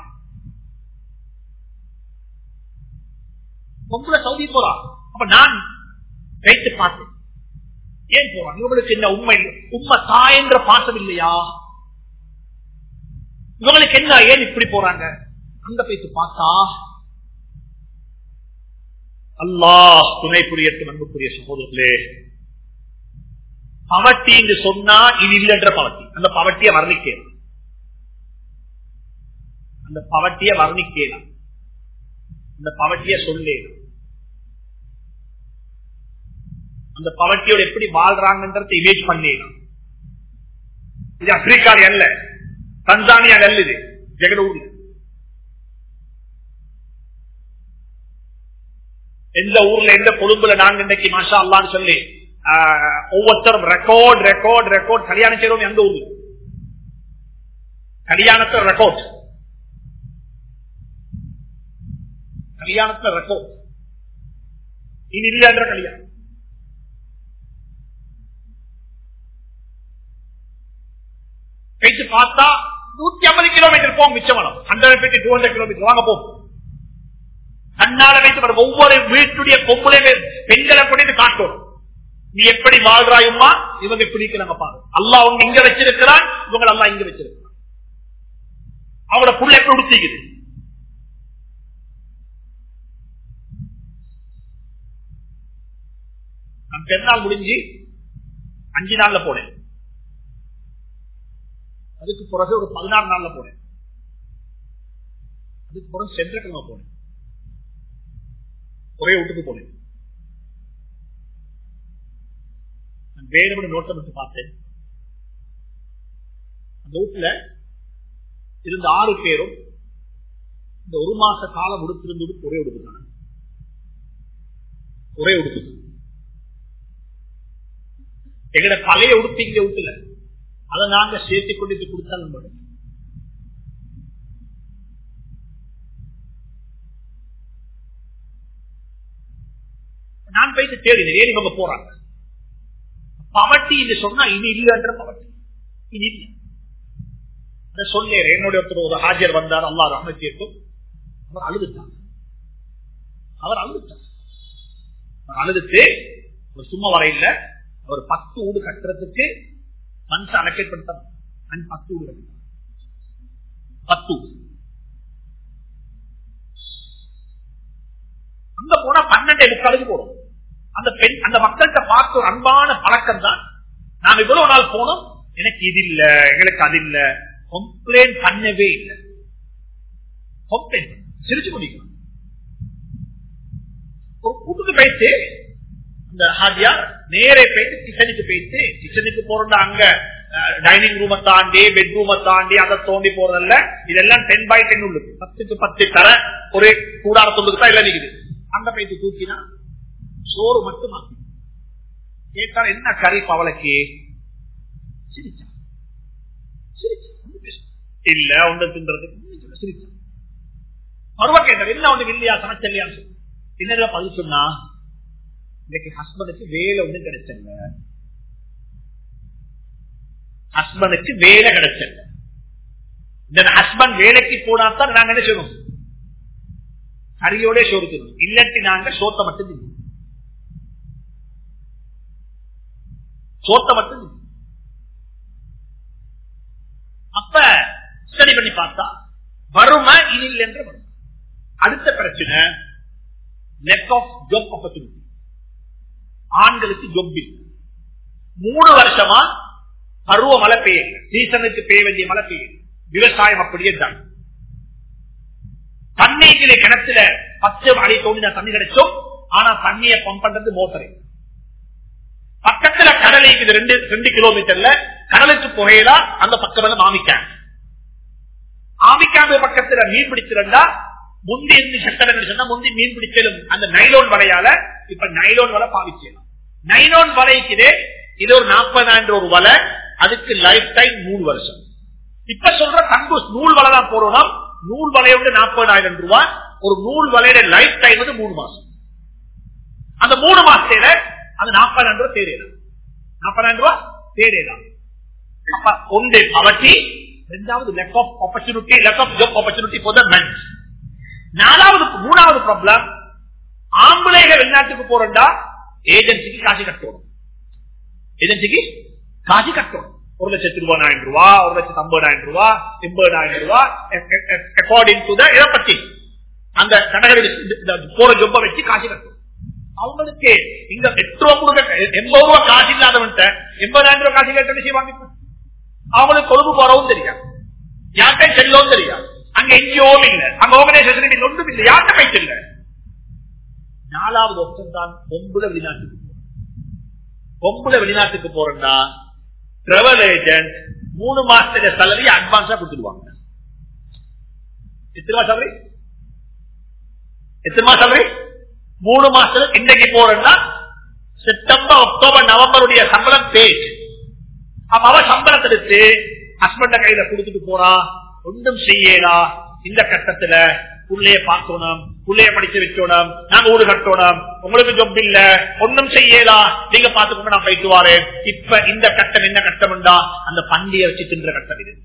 Speaker 1: பொம்பளை சவுதி போறா அப்ப நான் வைத்து பார்த்தேன் ஏன் போறான் இவங்களுக்கு என்ன உண்மை உண்மை தாயன்ற பாசம் இல்லையா இவங்களுக்கு என்ன ஏன் இப்படி போறாங்க அங்க போயிட்டு பார்த்தா அல்லாஹ் துணை புரியட்டும் அன்புக்குரிய சகோதரர்களே பவட்டி என்று சொன்னா இது இல்லைன்ற பவட்டி அந்த பவட்டிய வர்ணிக்கலாம் அந்த பவட்டிய வர்ணிக்கலாம் அந்த பவட்டிய சொல்லேலாம் அந்த பவட்டியோட எப்படி வாழ்றாங்கன்றத இமேஜ் பண்ணிடலாம் இது ஆப்பிரிக்கால அல்ல தன்சானியா அல்ல இது ஜெகனூர்ல எந்த ஊர்ல எந்த கொழும்புல நாங்க இன்றைக்கு மாஷா அல்லான்னு சொல்லி ஒவ்வொருத்தரும் ரெக்கார்ட் ரெக்கார்ட் ரெக்கார்ட் கல்யாணம் செய்யறோம் எந்த ஊர்ல கல்யாணத்தை ரெக்கார்ட் கல்யாணத்துல ரெக்கார்ட் இனி இல்லைன்ற கல்யாணம் போயிட்டு பார்த்தா நூத்தி ஐம்பது கிலோமீட்டர் போகும் மிச்சமனம் hundred fifty two hundred kilometre வாங்க போகும் கண்ணால வைத்து ஒவ்வொரு வீட்டுடைய பொம்பளை பெண்களை கொண்டு காட்டும் நீ எப்படி வாழ்றாயுமா இவங்க பிடிக்கிறாங்க பாரு அல்லா அவங்க இங்க வச்சிருக்கிறான் இவங்க அல்லா இங்க வச்சிருக்கிறான் அவங்களோட புள்ள எப்படி உடுத்திக்குது நான் பெருநாள் முடிஞ்சு அஞ்சு நாள்ல போனேன் அதுக்கு பிறகு ஒரு பதினாறு நாள்ல போனேன் அதுக்கு பிறகு சென்றக்கிழமை போனேன் ஒரே வீட்டுக்கு போனேன் வேறுபடி நோட்டம் விட்டு பார்த்தேன் இந்த வீட்டுல இருந்த ஆறு பேரும் இந்த ஒரு மாச காலம் உடுத்திருந்தது ஒரே உடுப்புதான ஒரே உடுப்பு எங்கட பழைய உடுப்பு இங்க விட்டுல அதை நாங்க சேர்த்து கொண்டு கொடுத்தாலும் பாருங்க. நான் போயிட்டு தேடினேன் ஏன் இவங்க போறாங்க பவட்டி இது சொன்னா இனி இல்லைன்ற பவட்டி இனி இல்லை அதை சொல்லேன் என்னுடைய ஒருத்தர் ஒரு ஹாஜர் வந்தார் அல்லா ரஹமத்திற்கும் அவர் அழுதுட்டார் அவர் அழுதுட்டார் அவர் அழுதுட்டு ஒரு சும்மா வரையில அவர் பத்து ஊடு கட்டுறதுக்கு மனுஷன் அலக்கேட் பண்ணிட்டார் நான் பத்து ஊடு கட்டினார் பத்து ஊடு அங்க போனா பன்னெண்டே முக்காலுக்கு போறோம் அந்த பெண் அந்த மக்கள்கிட்ட பார்த்த ஒரு அன்பான பழக்கம் தான் நாம் இவ்வளவு நாள் போனோம் எனக்கு இது இல்ல எங்களுக்கு அது இல்ல கம்ப்ளைண்ட் பண்ணவே இல்லை கம்ப்ளைண்ட் சிரிச்சு முடிக்கணும் ஒரு கூட்டுக்கு போயிட்டு அந்த ஹாஜியா நேரே போயிட்டு கிச்சனுக்கு போயிட்டு கிச்சனுக்கு போறதா அங்க டைனிங் ரூமை தாண்டி பெட்ரூமை தாண்டி அதை தோண்டி போறதல்ல இதெல்லாம் டென் பை டென் உள்ளது பத்துக்கு பத்து தர ஒரு கூடாரத்துள்ளுக்கு தான் எல்லாம் நிக்குது அங்க போயிட்டு தூக்கினா சோறு மட்டும் ஆக்கி கேட்டால் என்ன கறி பவளைக்கு சிரிச்சா சிரிச்சா ஒண்ணும் பேசல. இல்ல ஒன்று தின்றதுக்கு சிரிச்சா மறுவ கேட்டார் என்ன ஒண்ணு இல்லையா சமைச்சல்லையா என்ன பதில் சொன்னா இன்னைக்கு ஹஸ்பண்டுக்கு வேலை ஒண்ணு கிடைச்சல ஹஸ்பண்டுக்கு வேலை கிடைச்சல இந்த ஹஸ்பண்ட் வேலைக்கு போனாத்தான் நாங்க என்ன செய்யணும் கறியோட சோறு தின்னோம் இல்லாட்டி நாங்க சோத்தை மட்டும் தின்னோம் சோத்தை மட்டும் தின்னோம் அப்ப ஸ்டடி பண்ணி பார்த்தா வறுமை இனில் என்று வரும் அடுத்த பிரச்சனை லெக் ஆஃப் ஜாப் ஆப்பர்ச்சுனிட்டி ஆண்களுக்கு ஜொப் இல்லை மூணு வருஷமா பருவ மழை பெய்யல சீசனுக்கு பெய்ய வேண்டிய மழை பெய்யல விவசாயம் அப்படியே தான் தண்ணிகளே கிணத்துல பச்சை அடி தோண்டின தண்ணி கிடைச்சோம் ஆனா தண்ணியை பம்ப் பண்றது மோட்டர் பக்கத்துல கடல் இருக்குது ரெண்டு ரெண்டு கிலோமீட்டர்ல கடலுக்கு புகையிலா அந்த பக்கம் வந்து மாமிக்காங்க ஆமிக்காம்பு பக்கத்துல மீன் பிடிச்சிருந்தா முந்தி இருந்து சட்டங்கள் சொன்னா முந்தி மீன் பிடிச்சலும் அந்த நைலோன் வலையால இப்ப நைலோன் வலை பாவிச்சிடலாம் நைலோன் வலைக்குதே இது ஒரு நாற்பதாயிரம் ஒரு வலை அதுக்கு லைஃப் டைம் மூணு வருஷம் இப்ப சொல்ற தங்கு நூல் வலை தான் போறோம்னா நூல் வலை வந்து நாற்பதாயிரம் ரூபாய் ஒரு நூல் வலையோட லைஃப் டைம் வந்து மூணு மாசம் அந்த மூணு மாசத்துல அது நாற்பதாயிரம் ரூபாய் தேவையில்லாம் நாற்பதாயிரம் ரூபாய் தேவையில்லாம் அப்ப ஒன்று பவர்ட்டி ரெண்டாவது lack of opportunity lack of job opportunity for the men நாலாவது மூணாவது ப்ராப்ளம் ஆம்பளைகள் வெளிநாட்டுக்கு போறா ஏஜென்சிக்கு காசு கட்டணும் ஏஜென்சிக்கு காசு கட்டணும் ஒரு லட்சத்தி இருபதாயிரம் ரூபா ஒரு லட்சத்தி ஐம்பதாயிரம் ரூபா எண்பதாயிரம் ரூபா அக்கார்டிங் டு இதை பத்தி அந்த கடற்கரை போற ஜொப்ப வச்சு காசு கட்டணும் அவங்களுக்கு இங்க எட்டு ரூபா கொடுக்க எண்பது ரூபா காசு இல்லாதவன்ட்ட எண்பதாயிரம் ரூபாய் காசு கேட்ட விஷயம் அவங்களுக்கு கொழும்பு போறவும் தெரியாது யார்கிட்ட செல்லவும் தெரியாது அங்க எங்கேயோவும் இல்ல அங்க ஆர்கனைசேஷன் ஒன்றும் இல்லை யார்கிட்ட பைத்து இல்ல நாலாவது ஒப்பந்தம் தான் பொம்புல வெளிநாட்டுக்கு பொம்புல வெளிநாட்டுக்கு போறேன்னா டிராவல் ஏஜென்ட் மூணு மாசத்துல சலரி அட்வான்ஸா கொடுத்துடுவாங்க எத்தனை சலரி எத்தனை சலரி மூணு மாசத்துல இன்னைக்கு போறேன்னா செப்டம்பர் அக்டோபர் நவம்பருடைய சம்பளம் பேஜ் அப்ப அவ சம்பளத்தை எடுத்து ஹஸ்பண்ட கையில கொடுத்துட்டு போறா ஒன்றும் செய்யலா இந்த கட்டத்துல புள்ளைய பார்க்கணும் புள்ளைய படிச்சு வைக்கணும் நாங்க ஊடு கட்டணும் உங்களுக்கு ஜொப் இல்ல ஒன்னும் செய்யலா நீங்க பாத்துக்கோங்க நான் போயிட்டு வாரேன் இப்ப இந்த கட்டம் என்ன கட்டம்டா அந்த பண்டிகை வச்சு தின்ற கட்டம் இது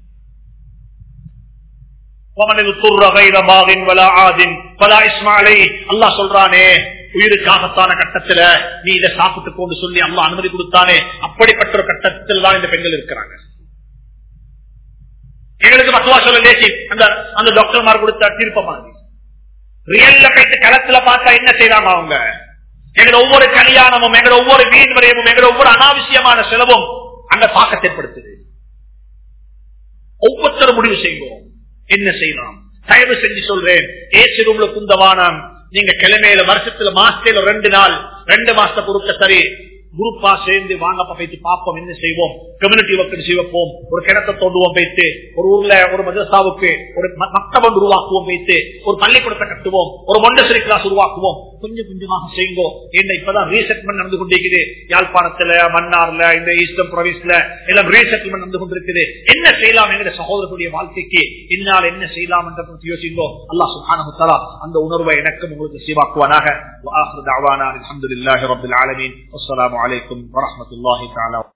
Speaker 1: அல்லா சொல்றானே உயிருக்காகத்தான கட்டத்துல நீ இதை சாப்பிட்டு கொண்டு சொல்லி அல்லா அனுமதி கொடுத்தானே அப்படிப்பட்ட ஒரு கட்டத்தில் தான் இந்த பெண்கள் இருக்கிறாங்க எங்களுக்கு பத்துவா சொல்ல லேசி அந்த அந்த டாக்டர்மார் கொடுத்த தீர்ப்ப மாதிரி ரியல்ல போயிட்டு களத்துல பார்த்தா என்ன செய்யறாங்க அவங்க எங்களோட ஒவ்வொரு கல்யாணமும் எங்களோட ஒவ்வொரு வீண் விரயமும் எங்களோட ஒவ்வொரு அனாவசியமான செலவும் அங்க தாக்கத்தை ஏற்படுத்துது ஒவ்வொருத்தரும் முடிவு செய்வோம் என்ன செய்யலாம் தயவு செஞ்சு சொல்றேன் ஏசி ரூம்ல குந்தவானம் நீங்க கிழமையில வருஷத்துல மாசத்துல ரெண்டு நாள் ரெண்டு மாசத்தை கொடுக்க சரி குரூப்பா சேர்ந்து வாங்கப்ப போயிட்டு பார்ப்போம் என்ன செய்வோம் கம்யூனிட்டி ஒர்க் செய்வோம் ஒரு கிணத்தை தோண்டுவோம் வைத்து ஒரு ஊர்ல ஒரு மதரசாவுக்கு ஒரு ம- மக்தபம் உருவாக்குவோம் வைத்து ஒரு பள்ளிக்கூடத்தை கட்டுவோம் ஒரு மொண்டசரி கிளாஸ் உருவாக்குவோம் கொஞ்சம் கொஞ்சமாக செய்யுங்கோ என்ன இப்பதான் ரீசெட்மெண்ட் நடந்து கொண்டிருக்குது யாழ்ப்பாணத்துல மன்னார்ல இந்த ஈஸ்டர்ன் ப்ரொவின்ஸ்ல எல்லாம் ரீசெட்மெண்ட் நடந்து கொண்டிருக்குது என்ன செய்யலாம் என்கிற சகோதரர்களுடைய வாழ்க்கைக்கு என்னால் என்ன செய்யலாம் என்ற பற்றி யோசிங்கோ அல்லாஹ் சுப்ஹானஹு வ தஆலா அந்த உணர்வை எனக்கும் உங்களுக்கு சீவாக்குவானாக وآخر دعوانا الحمد لله رب العالمين والسلام عليكم ورحمة الله تعالى